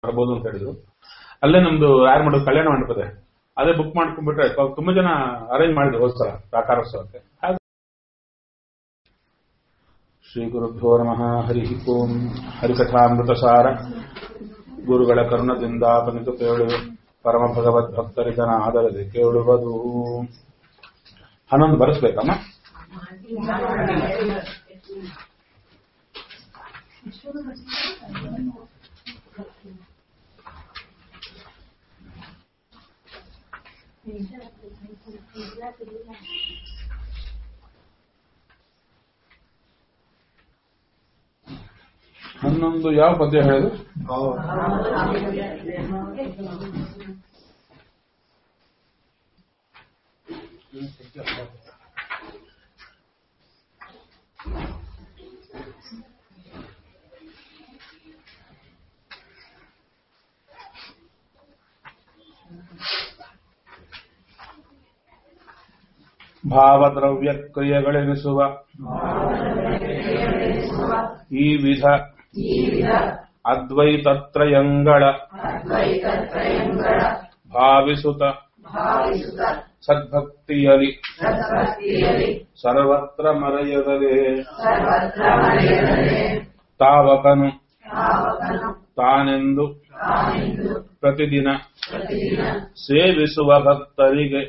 ಬರ್ಬೋದು ಅಂತ ಹೇಳಿದ್ರು ಅಲ್ಲೇ ನಮ್ದು ಯಾರು ಮಾಡೋದು ಕಲ್ಯಾಣ ಮಂಟಪದೆ ಅದೇ ಬುಕ್ ಮಾಡ್ಕೊಂಡ್ಬಿಟ್ರೆ ಪಾಪ ತುಂಬಾ ಜನ ಅರೇಂಜ್ ಮಾಡಿದ್ರು ಹೋದ್ ಸಲ ಸಾಕಾರೋತ್ಸವಕ್ಕೆ ಹಾಗೆ ಶ್ರೀ ಗುರುಭ್ಯೋ ನಮಃ ಹರಿ ಓಂ ಹರಿಕಥಾಮೃತ ಸಾರ ಗುರುಗಳ ಕರ್ಣದಿಂದ ಪನಿತು ಕೇಳುವೆ ಪರಮ ಭಗವದ್ ಭಕ್ತರಿದನ ಆದರದೆ ಕೇಳುವುದು ಹನ್ನೊಂದು ಬರೆಸ್ಬೇಕಮ್ಮ ಹನ್ನೊಂದು ಯಾವ ಪದ್ಯ ಹೇಳುದು ಭಾವದ್ರವ್ಯ ಕ್ರಿಯೆಗಳೆನಿಸುವ ಈ ವಿಧ ಅದ್ವೈತತ್ರಯಂಗಳ ಭಾವಿಸುತ್ತ ಸದ್ಭಕ್ತಿಯಲಿ ಸರ್ವತ್ರ ಮರೆಯದಲೇ ತಾವಕನು ತಾನೆಂದು ಪ್ರತಿದಿನ ಸೇವಿಸುವ ಭಕ್ತರಿಗೆ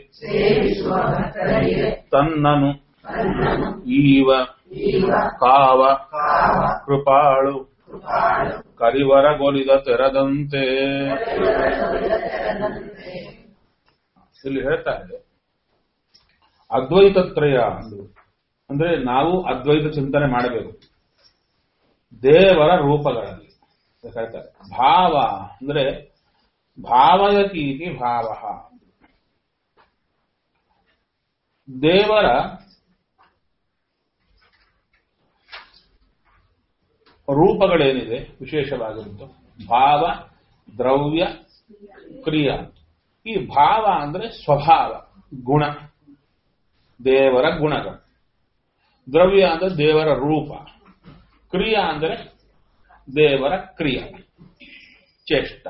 ತನ್ನನು ಈವ ಕಾವ ಕೃಪಾಳು ಕರಿವರಗೊಲಿದ ತೆರದಂತೆ ಇಲ್ಲಿ ಹೇಳ್ತಾ ಇದೆ ಅದ್ವೈತತ್ರಯ ಅಂದ್ರು ಅಂದ್ರೆ ನಾವು ಅದ್ವೈತ ಚಿಂತನೆ ಮಾಡಬೇಕು ದೇವರ ರೂಪಗಳಲ್ಲಿ ಅಂತ ಹೇಳ್ತಾರೆ ಭಾವ ಅಂದ್ರೆ ಭಾವಯತೀತಿ ಭಾವ ದೇವರ ರೂಪಗಳೇನಿದೆ ವಿಶೇಷವಾಗಿರುತ್ತೋ ಭಾವ ದ್ರವ್ಯ ಕ್ರಿಯಾ ಈ ಭಾವ ಅಂದ್ರೆ ಸ್ವಭಾವ ಗುಣ ದೇವರ ಗುಣಗಳು ದ್ರವ್ಯ ಅಂದ್ರೆ ದೇವರ ರೂಪ ಕ್ರಿಯಾ ಅಂದ್ರೆ ದೇವರ ಕ್ರಿಯೆ ಚೇಷ್ಟ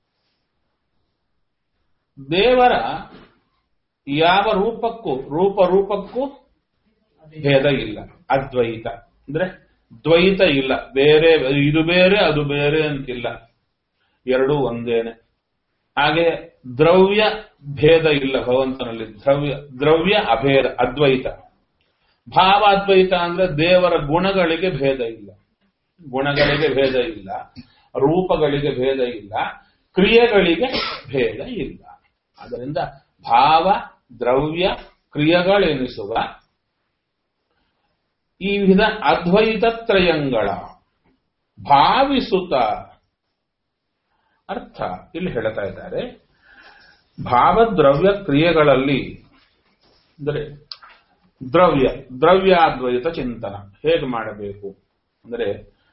ದೇವರ ಯಾವ ರೂಪಕ್ಕೂ ರೂಪ ರೂಪಕ್ಕೂ ಭೇದ ಇಲ್ಲ ಅದ್ವೈತ ಅಂದ್ರೆ ದ್ವೈತ ಇಲ್ಲ ಬೇರೆ ಇದು ಬೇರೆ ಅದು ಬೇರೆ ಅಂತಿಲ್ಲ ಎರಡೂ ಒಂದೇನೆ ಹಾಗೆ ದ್ರವ್ಯ ಭೇದ ಇಲ್ಲ ಭಗವಂತನಲ್ಲಿ ದ್ರವ್ಯ ದ್ರವ್ಯ ಅಭೇದ ಅದ್ವೈತ ಭಾವ ಅದ್ವೈತ ಅಂದ್ರೆ ದೇವರ ಗುಣಗಳಿಗೆ ಭೇದ ಇಲ್ಲ ಗುಣಗಳಿಗೆ ಭೇದ ಇಲ್ಲ ರೂಪಗಳಿಗೆ ಭೇದ ಇಲ್ಲ ಕ್ರಿಯೆಗಳಿಗೆ ಭೇದ ಇಲ್ಲ ಆದ್ದರಿಂದ ಭಾವ ದ್ರವ್ಯ ಕ್ರಿಯೆಗಳೆನಿಸುವ ಈ ವಿಧ ಅದ್ವೈತ ತ್ರಯಂಗಳ ಭಾವಿಸುತ್ತ ಅರ್ಥ ಇಲ್ಲಿ ಹೇಳ್ತಾ ಇದ್ದಾರೆ ಭಾವದ್ರವ್ಯ ಕ್ರಿಯೆಗಳಲ್ಲಿ ಅಂದರೆ ದ್ರವ್ಯ ದ್ರವ್ಯಾದ್ವೈತ ಚಿಂತನ ಹೇಗೆ ಮಾಡಬೇಕು ಅಂದರೆ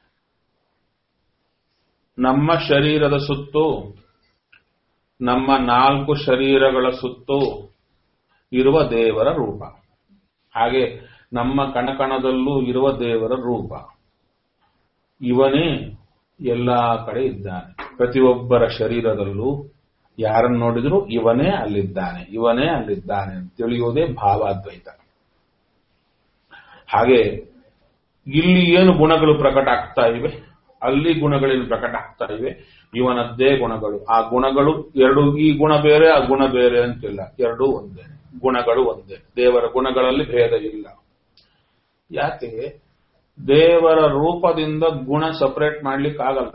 ನಮ್ಮ ಶರೀರದ ಸುತ್ತು ನಮ್ಮ ನಾಲ್ಕು ಶರೀರಗಳ ಸುತ್ತು ಇರುವ ದೇವರ ರೂಪ ಹಾಗೆ ನಮ್ಮ ಕಣಕಣದಲ್ಲೂ ಇರುವ ದೇವರ ರೂಪ ಇವನೇ ಎಲ್ಲಾ ಕಡೆ ಇದ್ದಾನೆ ಪ್ರತಿಯೊಬ್ಬರ ಶರೀರದಲ್ಲೂ ಯಾರನ್ನು ನೋಡಿದ್ರು ಇವನೇ ಅಲ್ಲಿದ್ದಾನೆ ಇವನೇ ಅಲ್ಲಿದ್ದಾನೆ ಅಂತ ತಿಳಿಯುವುದೇ ಭಾವಾದ್ವೈತ ಹಾಗೆ ಇಲ್ಲಿ ಏನು ಗುಣಗಳು ಪ್ರಕಟ ಆಗ್ತಾ ಇವೆ ಅಲ್ಲಿ ಗುಣಗಳೇನು ಪ್ರಕಟ ಆಗ್ತಾ ಇವೆ ಇವನದ್ದೇ ಗುಣಗಳು ಆ ಗುಣಗಳು ಎರಡು ಈ ಗುಣ ಬೇರೆ ಆ ಗುಣ ಬೇರೆ ಅಂತಿಲ್ಲ ಎರಡೂ ಒಂದೇ ಗುಣಗಳು ಒಂದೇ ದೇವರ ಗುಣಗಳಲ್ಲಿ ಭೇದ ಇಲ್ಲ ಯಾಕೆ ದೇವರ ರೂಪದಿಂದ ಗುಣ ಸಪರೇಟ್ ಮಾಡ್ಲಿಕ್ಕೆ ಆಗಲ್ಲ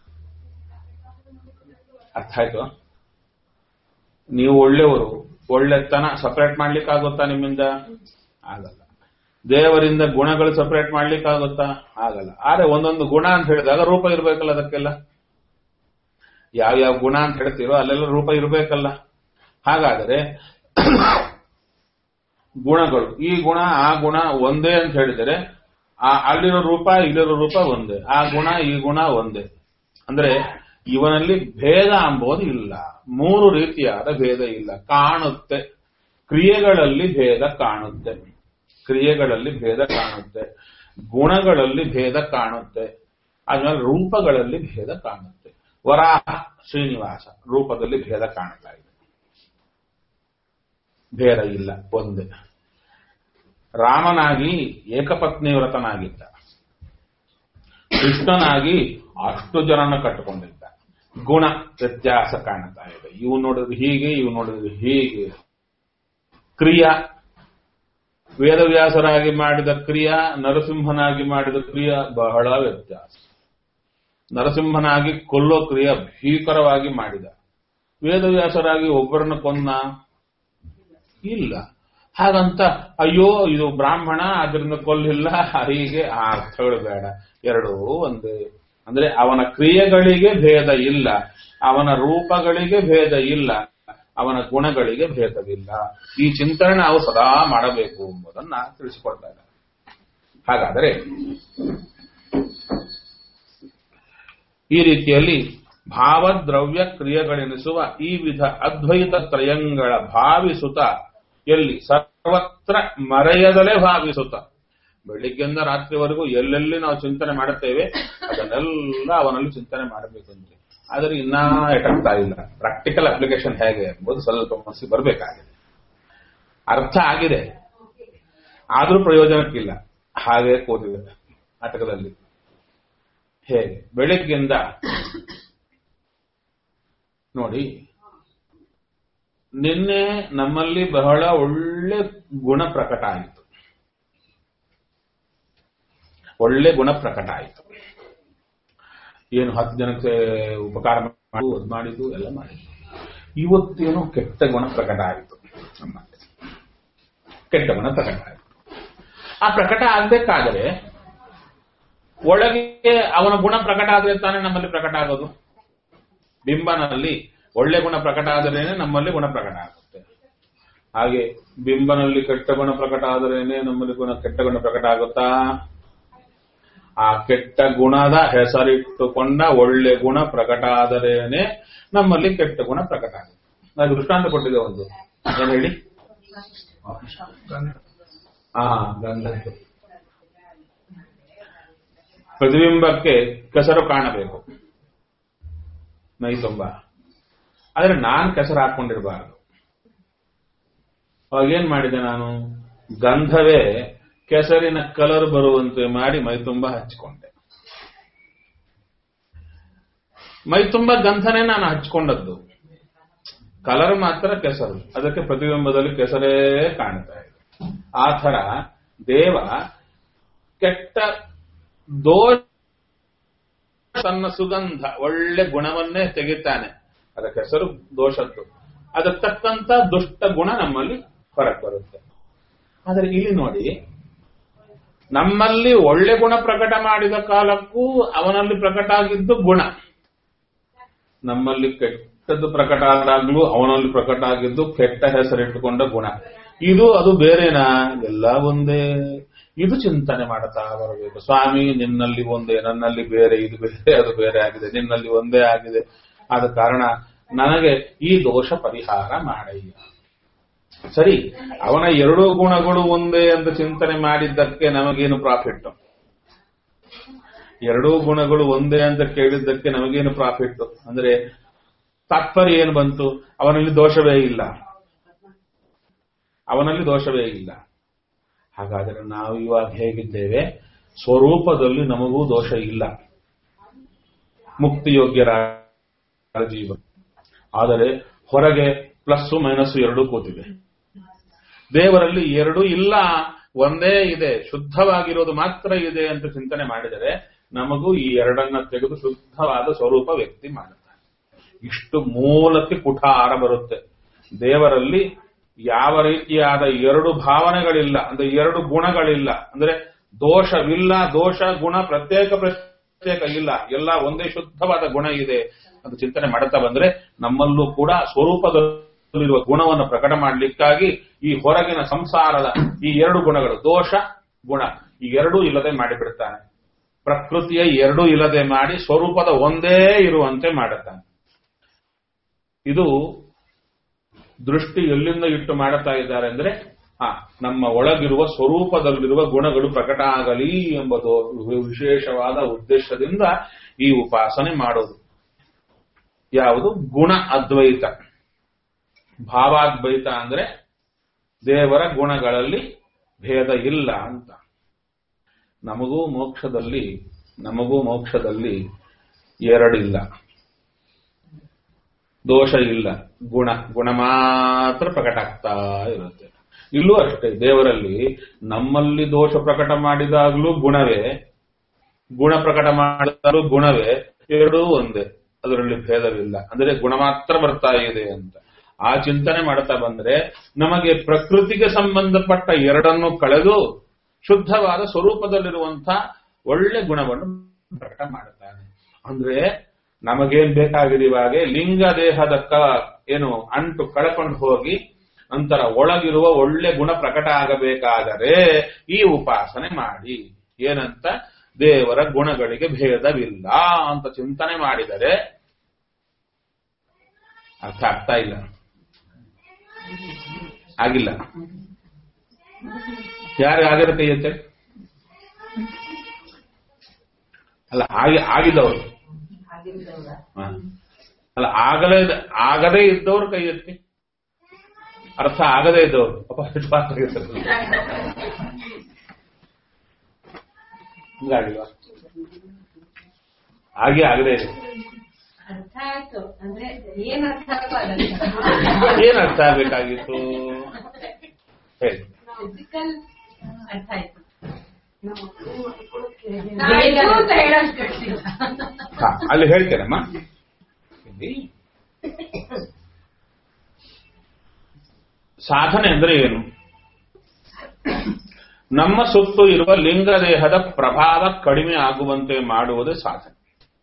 ಅರ್ಥ ಆಯ್ತು ನೀವು ಒಳ್ಳೆಯವರು ಒಳ್ಳೆತನ ಸಪರೇಟ್ ಮಾಡ್ಲಿಕ್ಕೆ ಆಗುತ್ತಾ ನಿಮ್ಮಿಂದ ಆಗಲ್ಲ ದೇವರಿಂದ ಗುಣಗಳು ಸಪರೇಟ್ ಮಾಡ್ಲಿಕ್ಕೆ ಆಗುತ್ತಾ ಆಗಲ್ಲ ಆದ್ರೆ ಒಂದೊಂದು ಗುಣ ಅಂತ ಹೇಳಿದಾಗ ರೂಪ ಇರಬೇಕಲ್ಲ ಅದಕ್ಕೆಲ್ಲ ಯಾವ ಯಾವ ಗುಣ ಅಂತ ಹೇಳ್ತೀರೋ ಅಲ್ಲೆಲ್ಲ ರೂಪ ಇರಬೇಕಲ್ಲ ಹಾಗಾದರೆ ಗುಣಗಳು ಈ ಗುಣ ಆ ಗುಣ ಒಂದೇ ಅಂತ ಹೇಳಿದರೆ ಆ ಅಲ್ಲಿರೋ ರೂಪ ಇಲ್ಲಿರೋ ರೂಪ ಒಂದೇ ಆ ಗುಣ ಈ ಗುಣ ಒಂದೇ ಅಂದ್ರೆ ಇವನಲ್ಲಿ ಭೇದ ಅಂಬೋದು ಇಲ್ಲ ಮೂರು ರೀತಿಯಾದ ಭೇದ ಇಲ್ಲ ಕಾಣುತ್ತೆ ಕ್ರಿಯೆಗಳಲ್ಲಿ ಭೇದ ಕಾಣುತ್ತೆ ಕ್ರಿಯೆಗಳಲ್ಲಿ ಭೇದ ಕಾಣುತ್ತೆ ಗುಣಗಳಲ್ಲಿ ಭೇದ ಕಾಣುತ್ತೆ ಆದ್ಮೇಲೆ ರೂಪಗಳಲ್ಲಿ ಭೇದ ಕಾಣುತ್ತೆ ವರಾಹ ಶ್ರೀನಿವಾಸ ರೂಪದಲ್ಲಿ ಭೇದ ಕಾಣ್ತಾ ಇದೆ ಭೇದ ಇಲ್ಲ ಒಂದೇ ರಾಮನಾಗಿ ಏಕಪತ್ನಿ ವ್ರತನಾಗಿದ್ದ ಕೃಷ್ಣನಾಗಿ ಅಷ್ಟು ಜನನ ಕಟ್ಟಿಕೊಂಡಿದ್ದ ಗುಣ ವ್ಯತ್ಯಾಸ ಕಾಣ್ತಾ ಇದೆ ಇವು ನೋಡಿದ್ರೆ ಹೀಗೆ ಇವು ನೋಡಿದ್ರೆ ಹೀಗೆ ಕ್ರಿಯಾ ವೇದವ್ಯಾಸರಾಗಿ ಮಾಡಿದ ಕ್ರಿಯಾ ನರಸಿಂಹನಾಗಿ ಮಾಡಿದ ಕ್ರಿಯಾ ಬಹಳ ವ್ಯತ್ಯಾಸ ನರಸಿಂಹನಾಗಿ ಕೊಲ್ಲೋ ಕ್ರಿಯೆ ಭೀಕರವಾಗಿ ಮಾಡಿದ ವೇದವ್ಯಾಸರಾಗಿ ಒಬ್ಬರನ್ನ ಕೊಂದ ಇಲ್ಲ ಹಾಗಂತ ಅಯ್ಯೋ ಇದು ಬ್ರಾಹ್ಮಣ ಅದರಿಂದ ಕೊಲ್ಲಿಲ್ಲ ಹೀಗೆ ಆ ಅರ್ಥಗಳು ಬೇಡ ಎರಡೂ ಒಂದೇ ಅಂದ್ರೆ ಅವನ ಕ್ರಿಯೆಗಳಿಗೆ ಭೇದ ಇಲ್ಲ ಅವನ ರೂಪಗಳಿಗೆ ಭೇದ ಇಲ್ಲ ಅವನ ಗುಣಗಳಿಗೆ ಭೇದವಿಲ್ಲ ಈ ಚಿಂತನೆ ನಾವು ಸದಾ ಮಾಡಬೇಕು ಎಂಬುದನ್ನ ತಿಳಿಸಿಕೊಡ್ತಾ ಇದ್ದಾರೆ ಹಾಗಾದರೆ ಈ ರೀತಿಯಲ್ಲಿ ಭಾವದ್ರವ್ಯ ಕ್ರಿಯೆಗಳೆನಿಸುವ ಈ ವಿಧ ಅದ್ವೈತ ತ್ರಯಂಗಳ ಭಾವಿಸುತ್ತ ಎಲ್ಲಿ ಸರ್ವತ್ರ ಮರೆಯದಲೇ ಭಾವಿಸುತ್ತ ಬೆಳಿಗ್ಗೆಯಿಂದ ರಾತ್ರಿವರೆಗೂ ಎಲ್ಲೆಲ್ಲಿ ನಾವು ಚಿಂತನೆ ಮಾಡುತ್ತೇವೆ ಅದನ್ನೆಲ್ಲ ಅವನಲ್ಲಿ ಚಿಂತನೆ ಮಾಡಬೇಕಂತೆ ಆದರೆ ಇನ್ನೂ ಎಟಾಗ್ತಾ ಇಲ್ಲ ಪ್ರಾಕ್ಟಿಕಲ್ ಅಪ್ಲಿಕೇಶನ್ ಹೇಗೆ ಎಂಬುದು ಸ್ವಲ್ಪ ಮನಸ್ಸಿಗೆ ಬರಬೇಕಾಗಿದೆ ಅರ್ಥ ಆಗಿದೆ ಆದ್ರೂ ಪ್ರಯೋಜನಕ್ಕಿಲ್ಲ ಹಾಗೆ ಕೂತಿದೆ ನಾಟಕದಲ್ಲಿ ಹೇಗೆ ಬೆಳಿಗ್ಗೆಯಿಂದ ನೋಡಿ ನಿನ್ನೆ ನಮ್ಮಲ್ಲಿ ಬಹಳ ಒಳ್ಳೆ ಗುಣ ಪ್ರಕಟ ಆಯಿತು ಒಳ್ಳೆ ಗುಣ ಪ್ರಕಟ ಆಯಿತು ಏನು ಹತ್ತು ಜನಕ್ಕೆ ಉಪಕಾರ ಮಾಡು ಅದು ಮಾಡಿದ್ದು ಎಲ್ಲ ಮಾಡಿದ್ದು ಇವತ್ತೇನೋ ಕೆಟ್ಟ ಗುಣ ಪ್ರಕಟ ಆಯಿತು ನಮ್ಮಲ್ಲಿ ಕೆಟ್ಟ ಗುಣ ಪ್ರಕಟ ಆಯಿತು ಆ ಪ್ರಕಟ ಆಗ್ಬೇಕಾದರೆ ಒಳಗೆ ಅವನ ಗುಣ ಪ್ರಕಟ ಆದ್ರೆ ತಾನೇ ನಮ್ಮಲ್ಲಿ ಪ್ರಕಟ ಆಗೋದು ಬಿಂಬನಲ್ಲಿ ಒಳ್ಳೆ ಗುಣ ಪ್ರಕಟ ಆದರೇನೆ ನಮ್ಮಲ್ಲಿ ಗುಣ ಪ್ರಕಟ ಆಗುತ್ತೆ ಹಾಗೆ ಬಿಂಬನಲ್ಲಿ ಕೆಟ್ಟ ಗುಣ ಪ್ರಕಟ ಆದರೇನೆ ನಮ್ಮಲ್ಲಿ ಗುಣ ಕೆಟ್ಟ ಗುಣ ಪ್ರಕಟ ಆಗುತ್ತಾ ಆ ಕೆಟ್ಟ ಗುಣದ ಹೆಸರಿಟ್ಟುಕೊಂಡ ಒಳ್ಳೆ ಗುಣ ಪ್ರಕಟ ಆದರೇನೆ ನಮ್ಮಲ್ಲಿ ಕೆಟ್ಟ ಗುಣ ಪ್ರಕಟ ಆಗುತ್ತೆ ನಾನು ದೃಷ್ಟಾಂತ ಕೊಟ್ಟಿದೆ ಒಂದು ಏನ್ ಹೇಳಿ ಹಾ ಗಂಧದ್ದು ಪ್ರತಿಬಿಂಬಕ್ಕೆ ಕೆಸರು ಕಾಣಬೇಕು ಮೈ ತುಂಬ ಆದ್ರೆ ನಾನ್ ಕೆಸರು ಹಾಕೊಂಡಿರಬಾರದು ಅವಾಗ ಏನ್ ಮಾಡಿದೆ ನಾನು ಗಂಧವೇ ಕೆಸರಿನ ಕಲರ್ ಬರುವಂತೆ ಮಾಡಿ ಮೈ ತುಂಬ ಹಚ್ಕೊಂಡೆ ಮೈ ತುಂಬ ಗಂಧನೇ ನಾನು ಹಚ್ಕೊಂಡದ್ದು ಕಲರ್ ಮಾತ್ರ ಕೆಸರು ಅದಕ್ಕೆ ಪ್ರತಿಬಿಂಬದಲ್ಲಿ ಕೆಸರೇ ಕಾಣ್ತಾ ಇದೆ ಆ ಥರ ದೇವ ಕೆಟ್ಟ ದೋಷ ತನ್ನ ಸುಗಂಧ ಒಳ್ಳೆ ಗುಣವನ್ನೇ ತೆಗಿತಾನೆ ಅದಕ್ಕೆ ಹೆಸರು ದೋಷದ್ದು ಅದಕ್ಕೆ ತಕ್ಕಂತ ದುಷ್ಟ ಗುಣ ನಮ್ಮಲ್ಲಿ ಹೊರಗೆ ಬರುತ್ತೆ ಆದರೆ ಇಲ್ಲಿ ನೋಡಿ ನಮ್ಮಲ್ಲಿ ಒಳ್ಳೆ ಗುಣ ಪ್ರಕಟ ಮಾಡಿದ ಕಾಲಕ್ಕೂ ಅವನಲ್ಲಿ ಪ್ರಕಟ ಆಗಿದ್ದು ಗುಣ ನಮ್ಮಲ್ಲಿ ಕೆಟ್ಟದ್ದು ಪ್ರಕಟ ಆದಾಗ್ಲೂ ಅವನಲ್ಲಿ ಪ್ರಕಟ ಆಗಿದ್ದು ಕೆಟ್ಟ ಹೆಸರಿಟ್ಟುಕೊಂಡ ಗುಣ ಇದು ಅದು ಬೇರೆನಾ ಎಲ್ಲ ಒಂದೇ ಇದು ಚಿಂತನೆ ಮಾಡ್ತಾ ಬರಬೇಕು ಸ್ವಾಮಿ ನಿನ್ನಲ್ಲಿ ಒಂದೇ ನನ್ನಲ್ಲಿ ಬೇರೆ ಇದು ಬೇರೆ ಅದು ಬೇರೆ ಆಗಿದೆ ನಿನ್ನಲ್ಲಿ ಒಂದೇ ಆಗಿದೆ ಆದ ಕಾರಣ ನನಗೆ ಈ ದೋಷ ಪರಿಹಾರ ಮಾಡಯ್ಯ ಸರಿ ಅವನ ಎರಡೂ ಗುಣಗಳು ಒಂದೇ ಅಂತ ಚಿಂತನೆ ಮಾಡಿದ್ದಕ್ಕೆ ನಮಗೇನು ಪ್ರಾಫಿಟ್ ಎರಡೂ ಗುಣಗಳು ಒಂದೇ ಅಂತ ಕೇಳಿದ್ದಕ್ಕೆ ನಮಗೇನು ಪ್ರಾಫಿಟ್ ಅಂದ್ರೆ ತಾತ್ಪರ್ಯ ಏನು ಬಂತು ಅವನಲ್ಲಿ ದೋಷವೇ ಇಲ್ಲ ಅವನಲ್ಲಿ ದೋಷವೇ ಇಲ್ಲ ಹಾಗಾದರೆ ನಾವು ಇವಾಗ ಹೇಗಿದ್ದೇವೆ ಸ್ವರೂಪದಲ್ಲಿ ನಮಗೂ ದೋಷ ಇಲ್ಲ ಮುಕ್ತಿಯೋಗ್ಯರ ಜೀವ ಆದರೆ ಹೊರಗೆ ಪ್ಲಸ್ ಮೈನಸ್ ಎರಡೂ ಕೂತಿದೆ ದೇವರಲ್ಲಿ ಎರಡೂ ಇಲ್ಲ ಒಂದೇ ಇದೆ ಶುದ್ಧವಾಗಿರೋದು ಮಾತ್ರ ಇದೆ ಅಂತ ಚಿಂತನೆ ಮಾಡಿದರೆ ನಮಗೂ ಈ ಎರಡನ್ನ ತೆಗೆದು ಶುದ್ಧವಾದ ಸ್ವರೂಪ ವ್ಯಕ್ತಿ ಮಾಡುತ್ತಾನೆ ಇಷ್ಟು ಮೂಲಕ್ಕೆ ಕುಠಾರ ಬರುತ್ತೆ ದೇವರಲ್ಲಿ ಯಾವ ರೀತಿಯಾದ ಎರಡು ಭಾವನೆಗಳಿಲ್ಲ ಅಂದ್ರೆ ಎರಡು ಗುಣಗಳಿಲ್ಲ ಅಂದ್ರೆ ದೋಷವಿಲ್ಲ ದೋಷ ಗುಣ ಪ್ರತ್ಯೇಕ ಪ್ರತ್ಯೇಕ ಇಲ್ಲ ಎಲ್ಲ ಒಂದೇ ಶುದ್ಧವಾದ ಗುಣ ಇದೆ ಅಂತ ಚಿಂತನೆ ಮಾಡುತ್ತಾ ಬಂದ್ರೆ ನಮ್ಮಲ್ಲೂ ಕೂಡ ಸ್ವರೂಪದಲ್ಲಿರುವ ಗುಣವನ್ನು ಪ್ರಕಟ ಮಾಡಲಿಕ್ಕಾಗಿ ಈ ಹೊರಗಿನ ಸಂಸಾರದ ಈ ಎರಡು ಗುಣಗಳು ದೋಷ ಗುಣ ಈ ಎರಡೂ ಇಲ್ಲದೆ ಮಾಡಿಬಿಡ್ತಾನೆ ಪ್ರಕೃತಿಯ ಎರಡೂ ಇಲ್ಲದೆ ಮಾಡಿ ಸ್ವರೂಪದ ಒಂದೇ ಇರುವಂತೆ ಮಾಡುತ್ತಾನೆ ಇದು ದೃಷ್ಟಿ ಎಲ್ಲಿಂದ ಇಟ್ಟು ಮಾಡುತ್ತಾ ಇದ್ದಾರೆ ಅಂದ್ರೆ ಹಾ ನಮ್ಮ ಒಳಗಿರುವ ಸ್ವರೂಪದಲ್ಲಿರುವ ಗುಣಗಳು ಪ್ರಕಟ ಆಗಲಿ ಎಂಬುದು ವಿಶೇಷವಾದ ಉದ್ದೇಶದಿಂದ ಈ ಉಪಾಸನೆ ಮಾಡೋದು ಯಾವುದು ಗುಣ ಅದ್ವೈತ ಭಾವಾದ್ವೈತ ಅಂದ್ರೆ ದೇವರ ಗುಣಗಳಲ್ಲಿ ಭೇದ ಇಲ್ಲ ಅಂತ ನಮಗೂ ಮೋಕ್ಷದಲ್ಲಿ ನಮಗೂ ಮೋಕ್ಷದಲ್ಲಿ ಎರಡಿಲ್ಲ ದೋಷ ಇಲ್ಲ ಗುಣ ಗುಣ ಮಾತ್ರ ಪ್ರಕಟ ಆಗ್ತಾ ಇರುತ್ತೆ ಇಲ್ಲೂ ಅಷ್ಟೇ ದೇವರಲ್ಲಿ ನಮ್ಮಲ್ಲಿ ದೋಷ ಪ್ರಕಟ ಮಾಡಿದಾಗಲೂ ಗುಣವೇ ಗುಣ ಪ್ರಕಟ ಮಾಡಿದಾಗಲೂ ಗುಣವೇ ಎರಡೂ ಒಂದೇ ಅದರಲ್ಲಿ ಭೇದವಿಲ್ಲ ಅಂದ್ರೆ ಗುಣ ಮಾತ್ರ ಬರ್ತಾ ಇದೆ ಅಂತ ಆ ಚಿಂತನೆ ಮಾಡ್ತಾ ಬಂದ್ರೆ ನಮಗೆ ಪ್ರಕೃತಿಗೆ ಸಂಬಂಧಪಟ್ಟ ಎರಡನ್ನು ಕಳೆದು ಶುದ್ಧವಾದ ಸ್ವರೂಪದಲ್ಲಿರುವಂತಹ ಒಳ್ಳೆ ಗುಣವನ್ನು ಪ್ರಕಟ ಮಾಡುತ್ತಾನೆ ಅಂದ್ರೆ ನಮಗೇನ್ ಬೇಕಾಗಿದೆ ಇವಾಗ ಲಿಂಗ ದೇಹದ ಕ ಏನು ಅಂಟು ಕಳ್ಕೊಂಡು ಹೋಗಿ ನಂತರ ಒಳಗಿರುವ ಒಳ್ಳೆ ಗುಣ ಪ್ರಕಟ ಆಗಬೇಕಾದರೆ ಈ ಉಪಾಸನೆ ಮಾಡಿ ಏನಂತ ದೇವರ ಗುಣಗಳಿಗೆ ಭೇದವಿಲ್ಲ ಅಂತ ಚಿಂತನೆ ಮಾಡಿದರೆ ಅರ್ಥ ಆಗ್ತಾ ಇಲ್ಲ ಆಗಿಲ್ಲ ಯಾರು ಆಗಿರೋ ಕೈ ಎತ್ತೆ ಅಲ್ಲ ಆಗಿ ಆಗಿದ್ದವರು ಹ. ಅಲ್ಲ ಆಗಲೇ ಆಗದೇ ಇದ್ದವ್ರು ಕೈ ಎತ್ತಿ ಅರ್ಥ ಆಗದೇ ಇದ್ದವರು ಪಾಪ ಎಷ್ಟು ಮಾತ್ರ ಆಗಿರ್ತಾರೆ. ಹಿಂಗಾಗಿಲ್ವಾ ಹಾಗೆ ಆಗದೇ ಇದೆ ಅರ್ಥ ಆಯ್ತು ಅಂದ್ರೆ ಏನ್ ಅರ್ಥ ಆಯ್ತು ಅದನ್ನ ಏನ್ ಅರ್ಥ ಆಗ್ಬೇಕಾಗಿತ್ತು ಹೇಳಿ ಫಿಸಿಕಲ್ ಅರ್ಥ ಆಯ್ತು ನಾವು ಆಯ್ತು ಅಂತ ಹೇಳೋಷ್ಟು ಗೊತ್ತಿಲ್ಲ. ಹಾ, ಅಲ್ಲಿ ಹೇಳ್ತೇನಮ್ಮ ಇಲ್ಲಿ ಸಾಧನೆ ಅಂದ್ರೆ ಏನು ನಮ್ಮ ಸುತ್ತು ಇರುವ ಲಿಂಗ ದೇಹದ ಪ್ರಭಾವ ಕಡಿಮೆ ಆಗುವಂತೆ ಮಾಡುವುದೇ ಸಾಧನೆ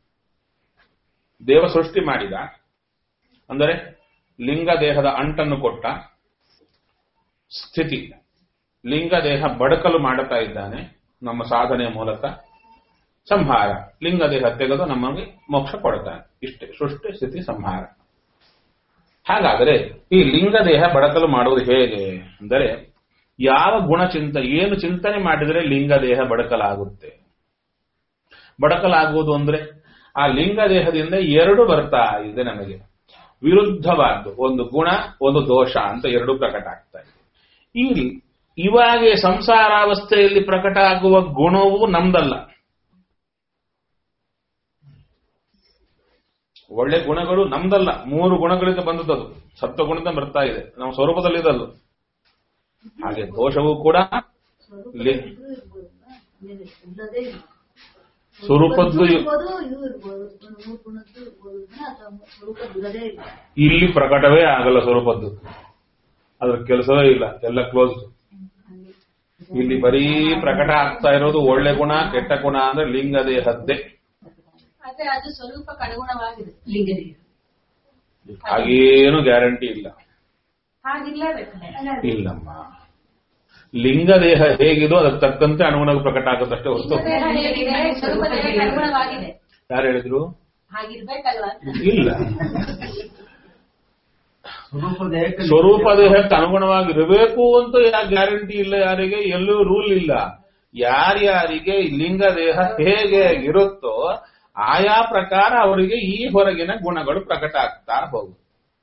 ದೇವ ಸೃಷ್ಟಿ ಮಾಡಿದ ಅಂದರೆ ಲಿಂಗ ದೇಹದ ಅಂಟನ್ನು ಕೊಟ್ಟ ಸ್ಥಿತಿ ಲಿಂಗ ದೇಹ ಬಡಕಲು ಮಾಡುತ್ತಾ ಇದ್ದಾನೆ ನಮ್ಮ ಸಾಧನೆಯ ಮೂಲಕ ಸಂಹಾರ ಲಿಂಗ ದೇಹ ತೆಗೆದು ನಮಗೆ ಮೋಕ್ಷ ಕೊಡ್ತಾನೆ ಇಷ್ಟೇ ಸೃಷ್ಟಿ ಸ್ಥಿತಿ ಸಂಹಾರ ಹಾಗಾದರೆ ಈ ಲಿಂಗ ದೇಹ ಬಡಕಲು ಮಾಡುವುದು ಹೇಗೆ ಅಂದರೆ ಯಾವ ಗುಣ ಚಿಂತ ಏನು ಚಿಂತನೆ ಮಾಡಿದರೆ ಲಿಂಗ ದೇಹ ಬಡಕಲಾಗುತ್ತೆ ಬಡಕಲಾಗುವುದು ಅಂದ್ರೆ ಆ ಲಿಂಗ ದೇಹದಿಂದ ಎರಡು ಬರ್ತಾ ಇದೆ ನಮಗೆ ವಿರುದ್ಧವಾದ್ದು ಒಂದು ಗುಣ ಒಂದು ದೋಷ ಅಂತ ಎರಡು ಪ್ರಕಟ ಆಗ್ತಾ ಇದೆ ಈ ಇವಾಗೆ ಸಂಸಾರಾವಸ್ಥೆಯಲ್ಲಿ ಪ್ರಕಟ ಆಗುವ ಗುಣವು ನಮ್ದಲ್ಲ ಒಳ್ಳೆ ಗುಣಗಳು ನಮ್ದಲ್ಲ ಮೂರು ಗುಣಗಳಿಂದ ಬಂದದ್ದು ಸತ್ವ ಗುಣದಿಂದ ಬರ್ತಾ ಇದೆ ನಮ್ಮ ಸ್ವರೂಪದಲ್ಲಿ ಇದಲ್ಲ ಹಾಗೆ ದೋಷವೂ ಕೂಡ ಲಿ- ಸ್ವರೂಪದ್ದು ಇ- ಇರ್ಬೋದು ಇವು ಇರ್ಬೋದು ಒಂದು ಮೂರು ಗುಣದ್ದು ಇರ್ಬೋದು ಅಥವಾ ಸ್ವರೂಪದ್ದು ಇರೋದೇ ಇಲ್ಲ ಇಲ್ಲಿ ಪ್ರಕಟವೇ ಆಗಲ್ಲ ಸ್ವರೂಪದ್ದು ಅದ್ರ ಕೆಲಸವೇ ಇಲ್ಲ ಎಲ್ಲ ಕ್ಲೋಸ್ ಇಲ್ಲಿ ಬರೀ ಪ್ರಕಟ ಆಗ್ತಾ ಇರೋದು ಒಳ್ಳೆ ಗುಣ ಕೆಟ್ಟ ಗುಣ ಅಂದ್ರೆ ಲಿಂಗ ದೇಹದ್ದೇ ಆದ್ರೆ ಅದು ಸ್ವರೂಪಕ್ಕೆ ಅನುಗುಣವಾಗಿದೆ ಲಿಂಗದೇಹ ಹಾಗೇನು ಗ್ಯಾರಂಟಿ ಇಲ್ಲ ಹಾಗಿರ್ಲೇಬೇಕು ಇಲ್ಲಮ್ಮ ಲಿಂಗ ದೇಹ ಹೇಗಿದೋ ಅದಕ್ಕೆ ತಕ್ಕಂತೆ ಅನುಗುಣವಾಗಿ ಪ್ರಕಟ ಆಗುತ್ತಷ್ಟೇ ಹೊರತು ಲಿಂಗದೇಹ ಹೇಗಿದೆ ಸ್ವರೂಪ ದೇಹಕ್ಕೆ ಅನುಗುಣವಾಗಿದೆ ಯಾರು ಹೇಳಿದ್ರು ಹಾಗಿರ್ಬೇಕಲ್ವಾ ಅಂತ ಇಲ್ಲ ಸ್ವರೂಪ ದೇಹಕ್ಕೆ ಸ್ವರೂಪ ದೇಹಕ್ಕೆ ಅನುಗುಣವಾಗಿರಬೇಕು ಅಂತ ಯಾ ಗ್ಯಾರಂಟಿ ಇಲ್ಲ ಯಾರಿಗೆ ಎಲ್ಲೂ ರೂಲ್ ಇಲ್ಲ ಯಾರ್ಯಾರಿಗೆ ಲಿಂಗ ದೇಹ ಹೇಗೆ ಇರುತ್ತೋ ಆಯಾ ಪ್ರಕಾರ ಅವರಿಗೆ ಈ ಹೊರಗಿನ ಗುಣಗಳು ಪ್ರಕಟ ಆಗ್ತಾ ಹೋಗುತ್ತೆ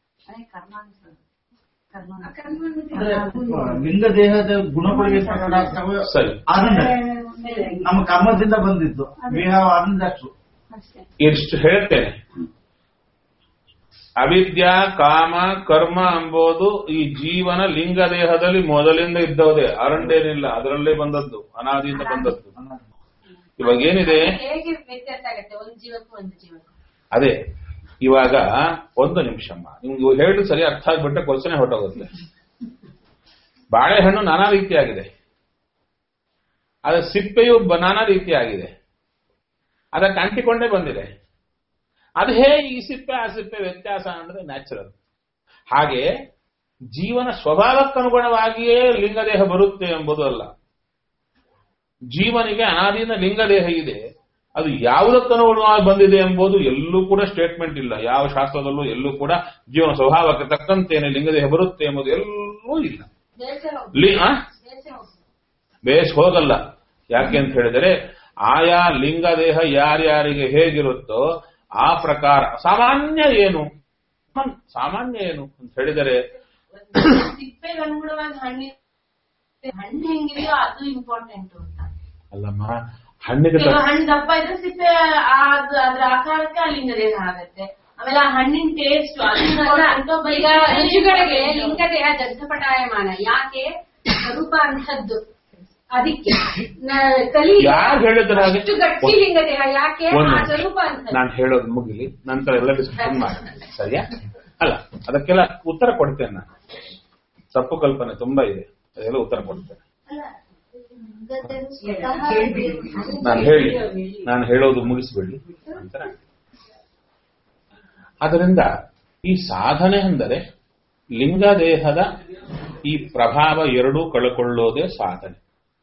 ಅಂದ್ರೆ ಲಿಂಗ ದೇಹದ ಗುಣಗಳಿಗೆ ಪ್ರಕಟ ಆಗ್ತವೆ ಸರಿ ಆನಂದ ನಮ್ಮ ಕರ್ಮದಿಂದ ಬಂದಿದ್ದು ವಿ ಹ್ಯಾವ್ ಆನಂದ ಅಷ್ಟು ಇಷ್ಟು ಹೇಳ್ತೇನೆ ಅವಿದ್ಯಾ ಕಾಮ ಕರ್ಮ ಎಂಬುದು ಈ ಜೀವನ ಲಿಂಗ ದೇಹದಲ್ಲಿ ಮೊದಲಿಂದ ಇದ್ದವುದೇ ಅರಂಡೇನಿಲ್ಲ ಅದರಲ್ಲೇ ಬಂದದ್ದು ಅನಾದಿಯಿಂದ ಬಂದದ್ದು ಇವಾಗ ಏನಿದೆ ಹೇಗೆ ವ್ಯತ್ಯಾಸ ಆಗತ್ತೆ ಒಂದು ಜೀವಕ್ಕೂ ಒಂದು ಜೀವಕ್ಕೂ ಅದೇ ಇವಾಗ ಒಂದು ನಿಮಿಷಮ್ಮ ನಿಮ್ಗೆ ಹೇಳಿ ಸರಿ ಅರ್ಥ ಆಗ್ಬಿಟ್ರೆ ಕ್ವಶನೆ ಹೊರಟೋಗುತ್ತೆ ಬಾಳೆಹಣ್ಣು ನಾನಾ ರೀತಿಯಾಗಿದೆ ಅದರ ಸಿಪ್ಪೆಯು ಬ- ನಾನಾ ರೀತಿಯಾಗಿದೆ ಅದಕ್ಕೆ ಅಂಟಿಕೊಂಡೇ ಬಂದಿದೆ ಅದು ಹೇಗೆ ಈ ಸಿಪ್ಪೆ ಆ ಸಿಪ್ಪೆ ವ್ಯತ್ಯಾಸ ಅಂದ್ರೆ ನ್ಯಾಚುರಲ್ ಹಾಗೆ ಜೀವನ ಸ್ವಭಾವಕ್ಕನುಗುಣವಾಗಿಯೇ ಲಿಂಗದೇಹ ಬರುತ್ತೆ ಎಂಬುದು ಅಲ್ಲ ಜೀವನಿಗೆ ಅನಾದಿನ ಲಿಂಗದೇಹ ಇದೆ ಅದು ಯಾವುದಕ್ಕನುಗುಣವಾಗಿ ಬಂದಿದೆ ಎಂಬುದು ಎಲ್ಲೂ ಕೂಡ ಸ್ಟೇಟ್ಮೆಂಟ್ ಇಲ್ಲ ಯಾವ ಶಾಸ್ತ್ರದಲ್ಲೂ ಎಲ್ಲೂ ಕೂಡ ಜೀವನ ಸ್ವಭಾವಕ್ಕೆ ತಕ್ಕಂತೇನೆ ಲಿಂಗದೇಹ ಬರುತ್ತೆ ಎಂಬುದು ಎಲ್ಲೂ ಇಲ್ಲ ಬೇಸೆ ಹೋಗ್ತದೆ ಲಿ ಆ? ಬೇಸೆ ಹೋಗ್ತದೆ ಬೇಸ್ ಹೋಗಲ್ಲ ಯಾಕೆ ಅಂತ ಹೇಳಿದರೆ ಆಯಾ ಲಿಂಗ ದೇಹ ಯಾರ್ಯಾರಿಗೆ ಹೇಗಿರುತ್ತೋ ಆ ಪ್ರಕಾರ ಸಾಮಾನ್ಯ ಏನು ಹ್ಮ್, ಸಾಮಾನ್ಯ ಏನು ಅಂತ ಹೇಳಿದರೆ ಸಿಪ್ಪೆಗೆ ಅನುಗುಣವಾಗಿ ಹಣ್ಣಿ ಹಣ್ಣು ಹೆಂಗಿದೆಯೋ ಅದು ಇಂಪಾರ್ಟೆಂಟ್ ಅಂತ ಅಲ್ಲಮ್ಮ ಹಣ್ಣಿಗೆ ಕೆಲವು ತಕ್ಕ- ಹಣ್ಣು ದಪ್ಪ ಇದ್ರೆ ಸಿಪ್ಪೆ ಆ- ಅದು ಅದ್ರ ಆಕಾರಕ್ಕೆ ಅಲ್ಲಿಂದ ದೇಹ ಆಗತ್ತೆ ಆಮೇಲೆ ಆ ಹಣ್ಣಿನ ಟೇಸ್ಟ್ ಈಗ ಋಷಿಗಳಿಗೆ ಲಿಂಗ ದೇಹ ದಗ್ಧಪಟಾಯಮಾನ ಯಾಕೆ ಸ್ವರೂಪ ಅಂತದ್ದು ಅದಕ್ಕೆ ನ- ಕಲಿ ಯಾರು ಹೇಳಿದ್ರೆ ಹಾಗೆ? ಅಷ್ಟು ಗಟ್ಟಿ ಲಿಂಗ ದೇಹ ಯಾಕೆ ಒಂದು ಆ ನಿಮಿಷ. ಸ್ವರೂಪ ಅಂತದ್ದು ನಾನು ಹೇಳೋದು ಮುಗಿಲಿ ನಂತರ ಎಲ್ಲ ಡಿಸ್ಕಷನ್ ಮಾಡಿ ಸರಿಯಾ ಅಲ್ಲ ಅದಕ್ಕೆಲ್ಲ ಉತ್ತರ ಕೊಡ್ತೇನೆ ನಾನು ತಪ್ಪು ಕಲ್ಪನೆ ತುಂಬಾ ಇದೆ ಅದೆಲ್ಲ ಉತ್ತರ ಕೊಡ್ತೇನೆ ಅಲ್ಲ ಗದ್ದೆ ಸ್ವತಃ ದೇವರು. ನಾನು ಹೇಳಿ ನಾನು ಹೇಳೋದು ಮುಗಿಸ್ಬಿಡಿ ನಂತರ ಅದರಿಂದ ಈ ಸಾಧನೆ ಅಂದರೆ ಲಿಂಗದೇಹದ ಈ ಪ್ರಭಾವ ಎರಡೂ ಕಳ್ಕೊಳ್ಳೋದೇ ಸಾಧನೆ